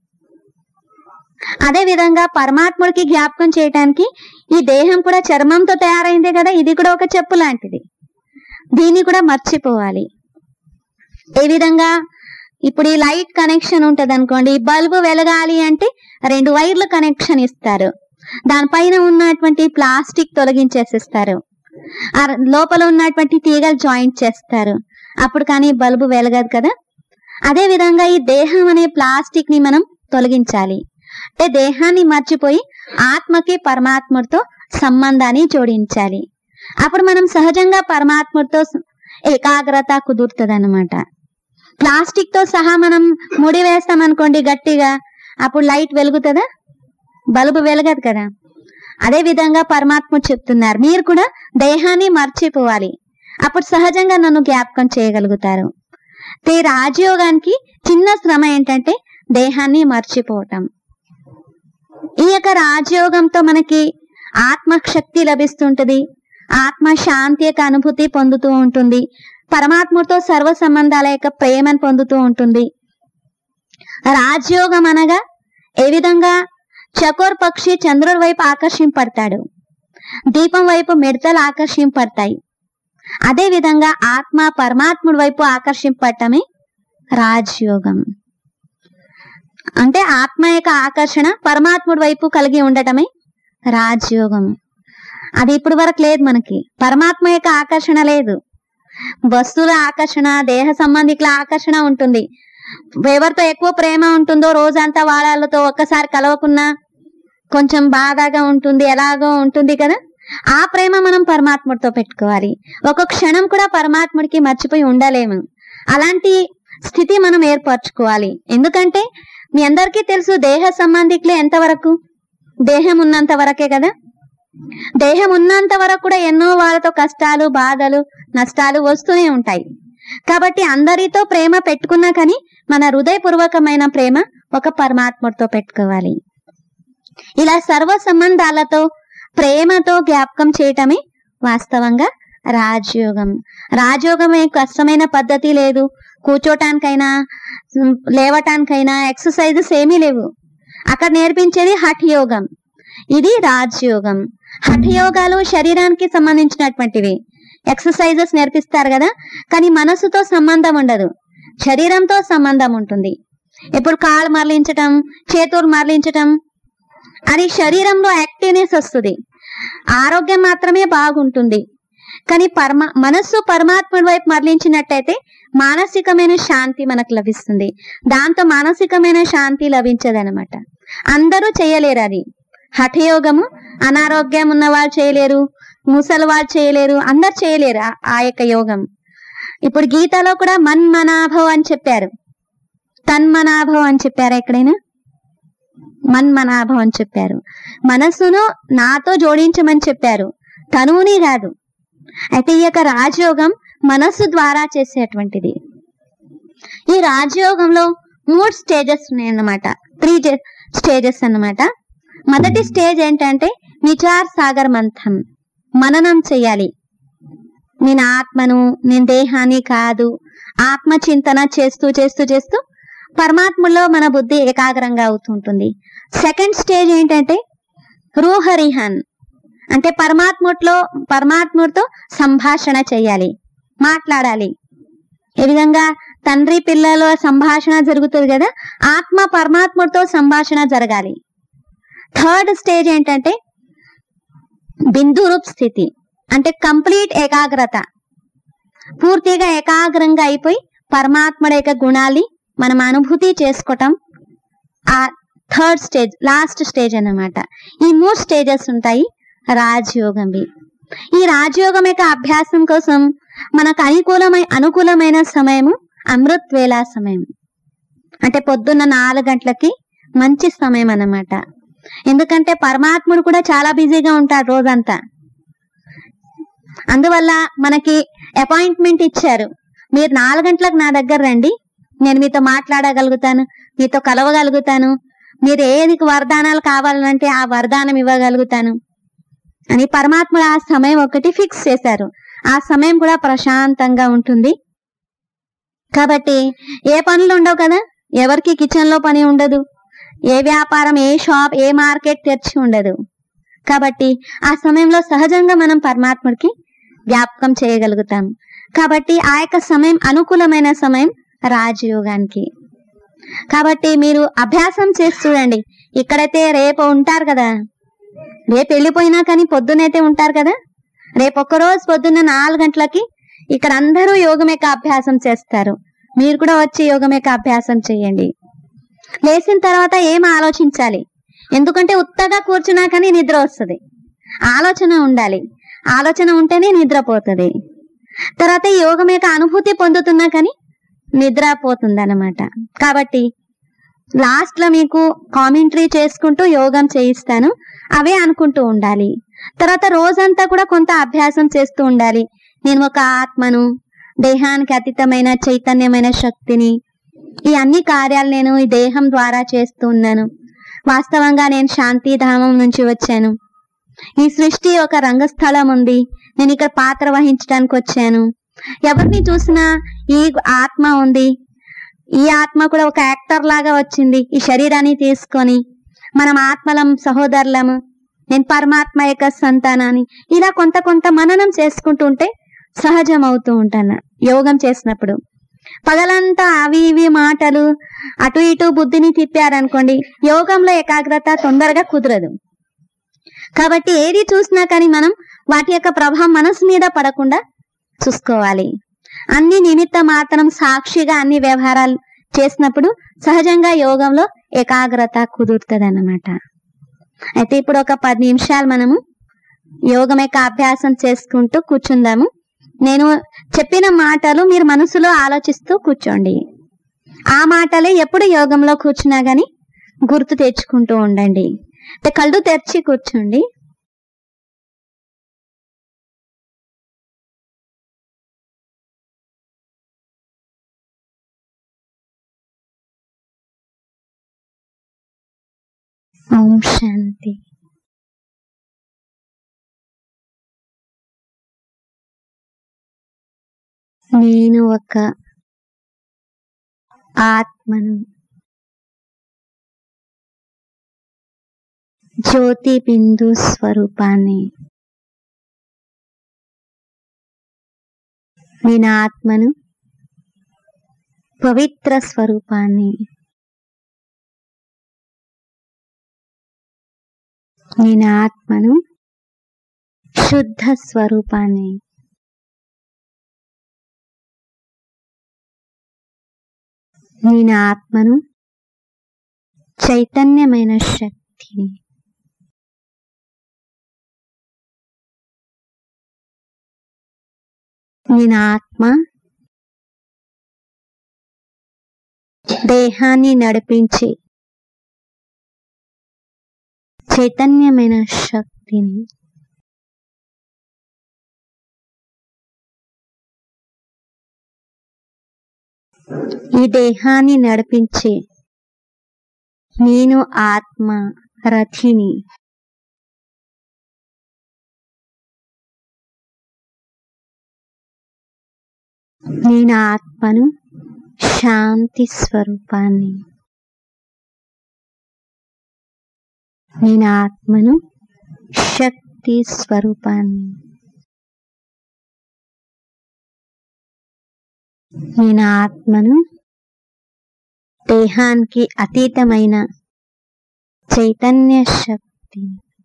అదే విధంగా పరమాత్ముడికి జ్ఞాపకం చేయటానికి ఈ దేహం కూడా చర్మంతో తయారైందే కదా ఇది కూడా ఒక చెప్పు లాంటిది దీన్ని కూడా మర్చిపోవాలి ఏ విధంగా ఇప్పుడు ఈ లైట్ కనెక్షన్ ఉంటది అనుకోండి ఈ బల్బు వెలగాలి అంటే రెండు వైర్లు కనెక్షన్ ఇస్తారు దానిపైన ఉన్నటువంటి ప్లాస్టిక్ తొలగించేసిస్తారు ఆ లోపల ఉన్నటువంటి తీగలు జాయింట్ చేస్తారు అప్పుడు కానీ బల్బు వెలగదు కదా అదే విధంగా ఈ దేహం అనే ప్లాస్టిక్ ని మనం తొలగించాలి అంటే దేహాన్ని మర్చిపోయి ఆత్మకి పరమాత్మతో సంబంధాన్ని జోడించాలి అప్పుడు మనం సహజంగా పరమాత్మతో స- ఏకాగ్రత కుదురుతుంది అనమాట ప్లాస్టిక్ తో సహా మనం ముడి వేస్తాం అనుకోండి గట్టిగా అప్పుడు లైట్ వెలుగుతుందా బల్బు వెలగదు కదా అదే విధంగా పరమాత్మ చెప్తున్నారు మీరు కూడా దేహాన్ని మర్చిపోవాలి అప్పుడు సహజంగా నన్ను జ్ఞాపకం చేయగలుగుతారు ఈ రాజయోగానికి చిన్న శ్రమ ఏంటంటే దేహాన్ని మర్చిపోవటం ఈ యొక్క రాజయోగంతో మనకి ఆత్మశక్తి లభిస్తుంటది ఆత్మ శాంతి యొక్క అనుభూతి పొందుతూ ఉంటుంది పరమాత్మతో సర్వ సంబంధాల యొక్క ప్రేమను పొందుతూ ఉంటుంది రాజయోగం అనగా ఏ విధంగా చకోర్ పక్షి చంద్రుడి వైపు ఆకర్షింపడతాడు దీపం వైపు మిడతలు ఆకర్షింపడతాయి అదే విధంగా ఆత్మ పరమాత్ముడి వైపు ఆకర్షింపడటమే రాజయోగం అంటే ఆత్మ యొక్క ఆకర్షణ పరమాత్ముడి వైపు కలిగి ఉండటమే రాజయోగం అది ఇప్పుడు వరకు లేదు మనకి పరమాత్మ యొక్క ఆకర్షణ లేదు వస్తువుల ఆకర్షణ దేహ సంబంధికుల ఆకర్షణ ఉంటుంది ఎవరితో ఎక్కువ ప్రేమ ఉంటుందో రోజంతా వాళ్ళతో ఒక్కసారి కలవకున్నా కొంచెం బాధగా ఉంటుంది ఎలాగో ఉంటుంది కదా ఆ ప్రేమ మనం పరమాత్ముడితో పెట్టుకోవాలి ఒక క్షణం కూడా పరమాత్ముడికి మర్చిపోయి ఉండలేము అలాంటి స్థితి మనం ఏర్పరచుకోవాలి ఎందుకంటే మీ అందరికీ తెలుసు దేహ సంబంధికులే ఎంతవరకు దేహం ఉన్నంత వరకే కదా దేహం ఉన్నంత వరకు కూడా ఎన్నో వాళ్ళతో కష్టాలు బాధలు నష్టాలు వస్తూనే ఉంటాయి కాబట్టి అందరితో ప్రేమ పెట్టుకున్నా కానీ మన హృదయపూర్వకమైన ప్రేమ ఒక పరమాత్ముడితో పెట్టుకోవాలి ఇలా సర్వ సంబంధాలతో ప్రేమతో జ్ఞాపకం చేయటమే వాస్తవంగా రాజయోగం రాజయోగం ఏ కష్టమైన పద్ధతి లేదు కూర్చోటానికైనా ఉమ్, లేవటానికైనా ఎక్సర్సైజెస్ ఏమీ లేవు అక్కడ నేర్పించేది హఠ యోగం ఇది రాజయోగం హఠ యోగాలు శరీరానికి సంబంధించినటువంటివి ఎక్సర్సైజెస్ నేర్పిస్తారు కదా కానీ మనసుతో సంబంధం ఉండదు శరీరంతో సంబంధం ఉంటుంది ఇప్పుడు కాలు మరలించటం చేతులు మరలించటం అది శరీరంలో యాక్టివ్నెస్ వస్తుంది ఆరోగ్యం మాత్రమే బాగుంటుంది కానీ పరమ మనస్సు పరమాత్ముడి వైపు మరలించినట్టయితే మానసికమైన శాంతి మనకు లభిస్తుంది దాంతో మానసికమైన శాంతి లభించదనమాట అందరూ చేయలేరు అది హఠయోగము అనారోగ్యం ఉన్న వాళ్ళు చేయలేరు ముసలి వాళ్ళు చేయలేరు అందరు చేయలేరు ఆ- ఆ యొక్క యోగం ఇప్పుడు గీతలో కూడా మన్మనాభవ్ అని చెప్పారు తన్మనాభవ్ అని చెప్పారు ఎక్కడైనా మన్మనాభవ్ అని చెప్పారు మనస్సును నాతో జోడించమని చెప్పారు తనువుని కాదు అయితే ఈ యొక్క రాజయోగం మనస్సు ద్వారా చేసేటువంటిది ఈ రాజయోగంలో మూడు స్టేజెస్ ఉన్నాయన్నమాట త్రీ స్టేజెస్ అన్నమాట మొదటి స్టేజ్ ఏంటంటే విచార్ సాగర్ మంథం మననం చెయ్యాలి నేను ఆత్మను నేను దేహాన్ని కాదు ఆత్మ చింతన చేస్తూ చేస్తూ చేస్తూ పరమాత్మలో మన బుద్ధి ఏకాగ్రంగా అవుతుంటుంది సెకండ్ స్టేజ్ ఏంటంటే రూహరిహన్ అంటే పరమాత్ముట్లో పరమాత్ముడితో సంభాషణ చేయాలి మాట్లాడాలి ఏ విధంగా తండ్రి పిల్లల సంభాషణ జరుగుతుంది కదా ఆత్మ పరమాత్ముడితో సంభాషణ జరగాలి థర్డ్ స్టేజ్ ఏంటంటే బిందు రూప్ స్థితి అంటే కంప్లీట్ ఏకాగ్రత పూర్తిగా ఏకాగ్రంగా అయిపోయి పరమాత్ముడి యొక్క గుణాలి మనం అనుభూతి చేసుకోవటం ఆ థర్డ్ స్టేజ్ లాస్ట్ స్టేజ్ అన్నమాట ఈ మూడు స్టేజెస్ ఉంటాయి రాజయోగంవి ఈ రాజయోగం యొక్క అభ్యాసం కోసం మనకు అనుకూలమై అనుకూలమైన సమయము అమృత్ వేళ సమయం అంటే పొద్దున్న నాలుగు గంటలకి మంచి సమయం అన్నమాట ఎందుకంటే పరమాత్ముడు కూడా చాలా బిజీగా ఉంటాడు రోజంతా అందువల్ల మనకి అపాయింట్మెంట్ ఇచ్చారు మీరు నాలుగు గంటలకు నా దగ్గర రండి నేను మీతో మాట్లాడగలుగుతాను మీతో కలవగలుగుతాను మీరు ఏది వరదానాలు కావాలంటే ఆ వరదానం ఇవ్వగలుగుతాను అని పరమాత్ముడు ఆ సమయం ఒకటి ఫిక్స్ చేశారు ఆ సమయం కూడా ప్రశాంతంగా ఉంటుంది కాబట్టి ఏ పనులు ఉండవు కదా ఎవరికి కిచెన్ లో పని ఉండదు ఏ వ్యాపారం ఏ షాప్ ఏ మార్కెట్ తెరిచి ఉండదు కాబట్టి ఆ సమయంలో సహజంగా మనం పరమాత్ముడికి జ్ఞాపకం చేయగలుగుతాం కాబట్టి ఆ యొక్క సమయం అనుకూలమైన సమయం రాజయోగానికి కాబట్టి మీరు అభ్యాసం చేసి చూడండి ఇక్కడైతే రేపు ఉంటారు కదా రేపు వెళ్ళిపోయినా కానీ పొద్దునైతే ఉంటారు కదా రేపు ఒక్క రోజు పొద్దున్న నాలుగు గంటలకి ఇక్కడ అందరూ యోగం యొక్క అభ్యాసం చేస్తారు మీరు కూడా వచ్చి యోగం యొక్క అభ్యాసం చేయండి లేచిన తర్వాత ఏం ఆలోచించాలి ఎందుకంటే ఉత్తగా కూర్చున్నా కానీ నిద్ర వస్తుంది ఆలోచన ఉండాలి ఆలోచన ఉంటేనే నిద్రపోతుంది తర్వాత ఈ యోగం యొక్క అనుభూతి పొందుతున్నా కానీ నిద్ర పోతుంది అనమాట కాబట్టి లాస్ట్ లో మీకు కామెంటరీ చేసుకుంటూ యోగం చేయిస్తాను అవే అనుకుంటూ ఉండాలి తర్వాత రోజంతా కూడా కొంత అభ్యాసం చేస్తూ ఉండాలి నేను ఒక ఆత్మను దేహానికి అతీతమైన చైతన్యమైన శక్తిని ఈ అన్ని కార్యాలు నేను ఈ దేహం ద్వారా చేస్తూ ఉన్నాను వాస్తవంగా నేను శాంతిధామం నుంచి వచ్చాను ఈ సృష్టి ఒక రంగస్థలం ఉంది నేను ఇక్కడ పాత్ర వహించడానికి వచ్చాను ఎవరిని చూసినా ఈ ఆత్మ ఉంది ఈ ఆత్మ కూడా ఒక యాక్టర్ లాగా వచ్చింది ఈ శరీరాన్ని తీసుకొని మనం ఆత్మలం సహోదరులము నేను పరమాత్మ యొక్క సంతానాన్ని ఇలా కొంత కొంత మననం చేసుకుంటూ ఉంటే సహజం అవుతూ ఉంటాను యోగం చేసినప్పుడు పగలంతా అవి ఇవి మాటలు అటు ఇటు బుద్ధిని తిప్పారనుకోండి యోగంలో ఏకాగ్రత తొందరగా కుదరదు కాబట్టి ఏది చూసినా కానీ మనం వాటి యొక్క ప్రభావం మనసు మీద పడకుండా చూసుకోవాలి అన్ని నిమిత్త మాత్రం సాక్షిగా అన్ని వ్యవహారాలు చేసినప్పుడు సహజంగా యోగంలో ఏకాగ్రత కుదురుతుంది అన్నమాట అయితే ఇప్పుడు ఒక పది నిమిషాలు మనము యోగం యొక్క అభ్యాసం చేసుకుంటూ కూర్చుందాము నేను చెప్పిన మాటలు మీరు మనసులో ఆలోచిస్తూ కూర్చోండి ఆ మాటలే ఎప్పుడు యోగంలో కూర్చున్నా గాని గుర్తు తెచ్చుకుంటూ ఉండండి అంటే కళ్ళు తెరిచి కూర్చోండి ఓం శాంతి నేను ఒక ఆత్మను జ్యోతి బిందు స్వరూపాన్ని నేను ఆత్మను పవిత్ర స్వరూపాన్ని నేను ఆత్మను శుద్ధ స్వరూపాన్ని నేను ఆత్మను చైతన్యమైన శక్తిని నేను ఆత్మ దేహాన్ని నడిపించి చైతన్యమైన శక్తిని ఈ దేహాన్ని నడిపించే నేను ఆత్మ రథిని నేను ఆత్మను శాంతి స్వరూపాన్ని నేను ఆత్మను శక్తి స్వరూపాన్ని నేను ఆత్మను దేహానికి అతీతమైన చైతన్య శక్తి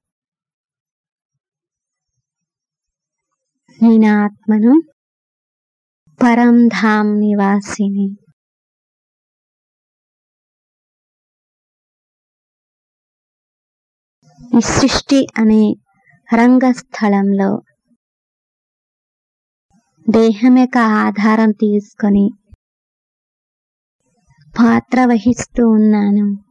నేను ఆత్మను పరంధామ్ నివాసిని ఈ సృష్టి అనే రంగస్థలంలో దేహం యొక్క ఆధారం తీసుకొని పాత్ర వహిస్తూ ఉన్నాను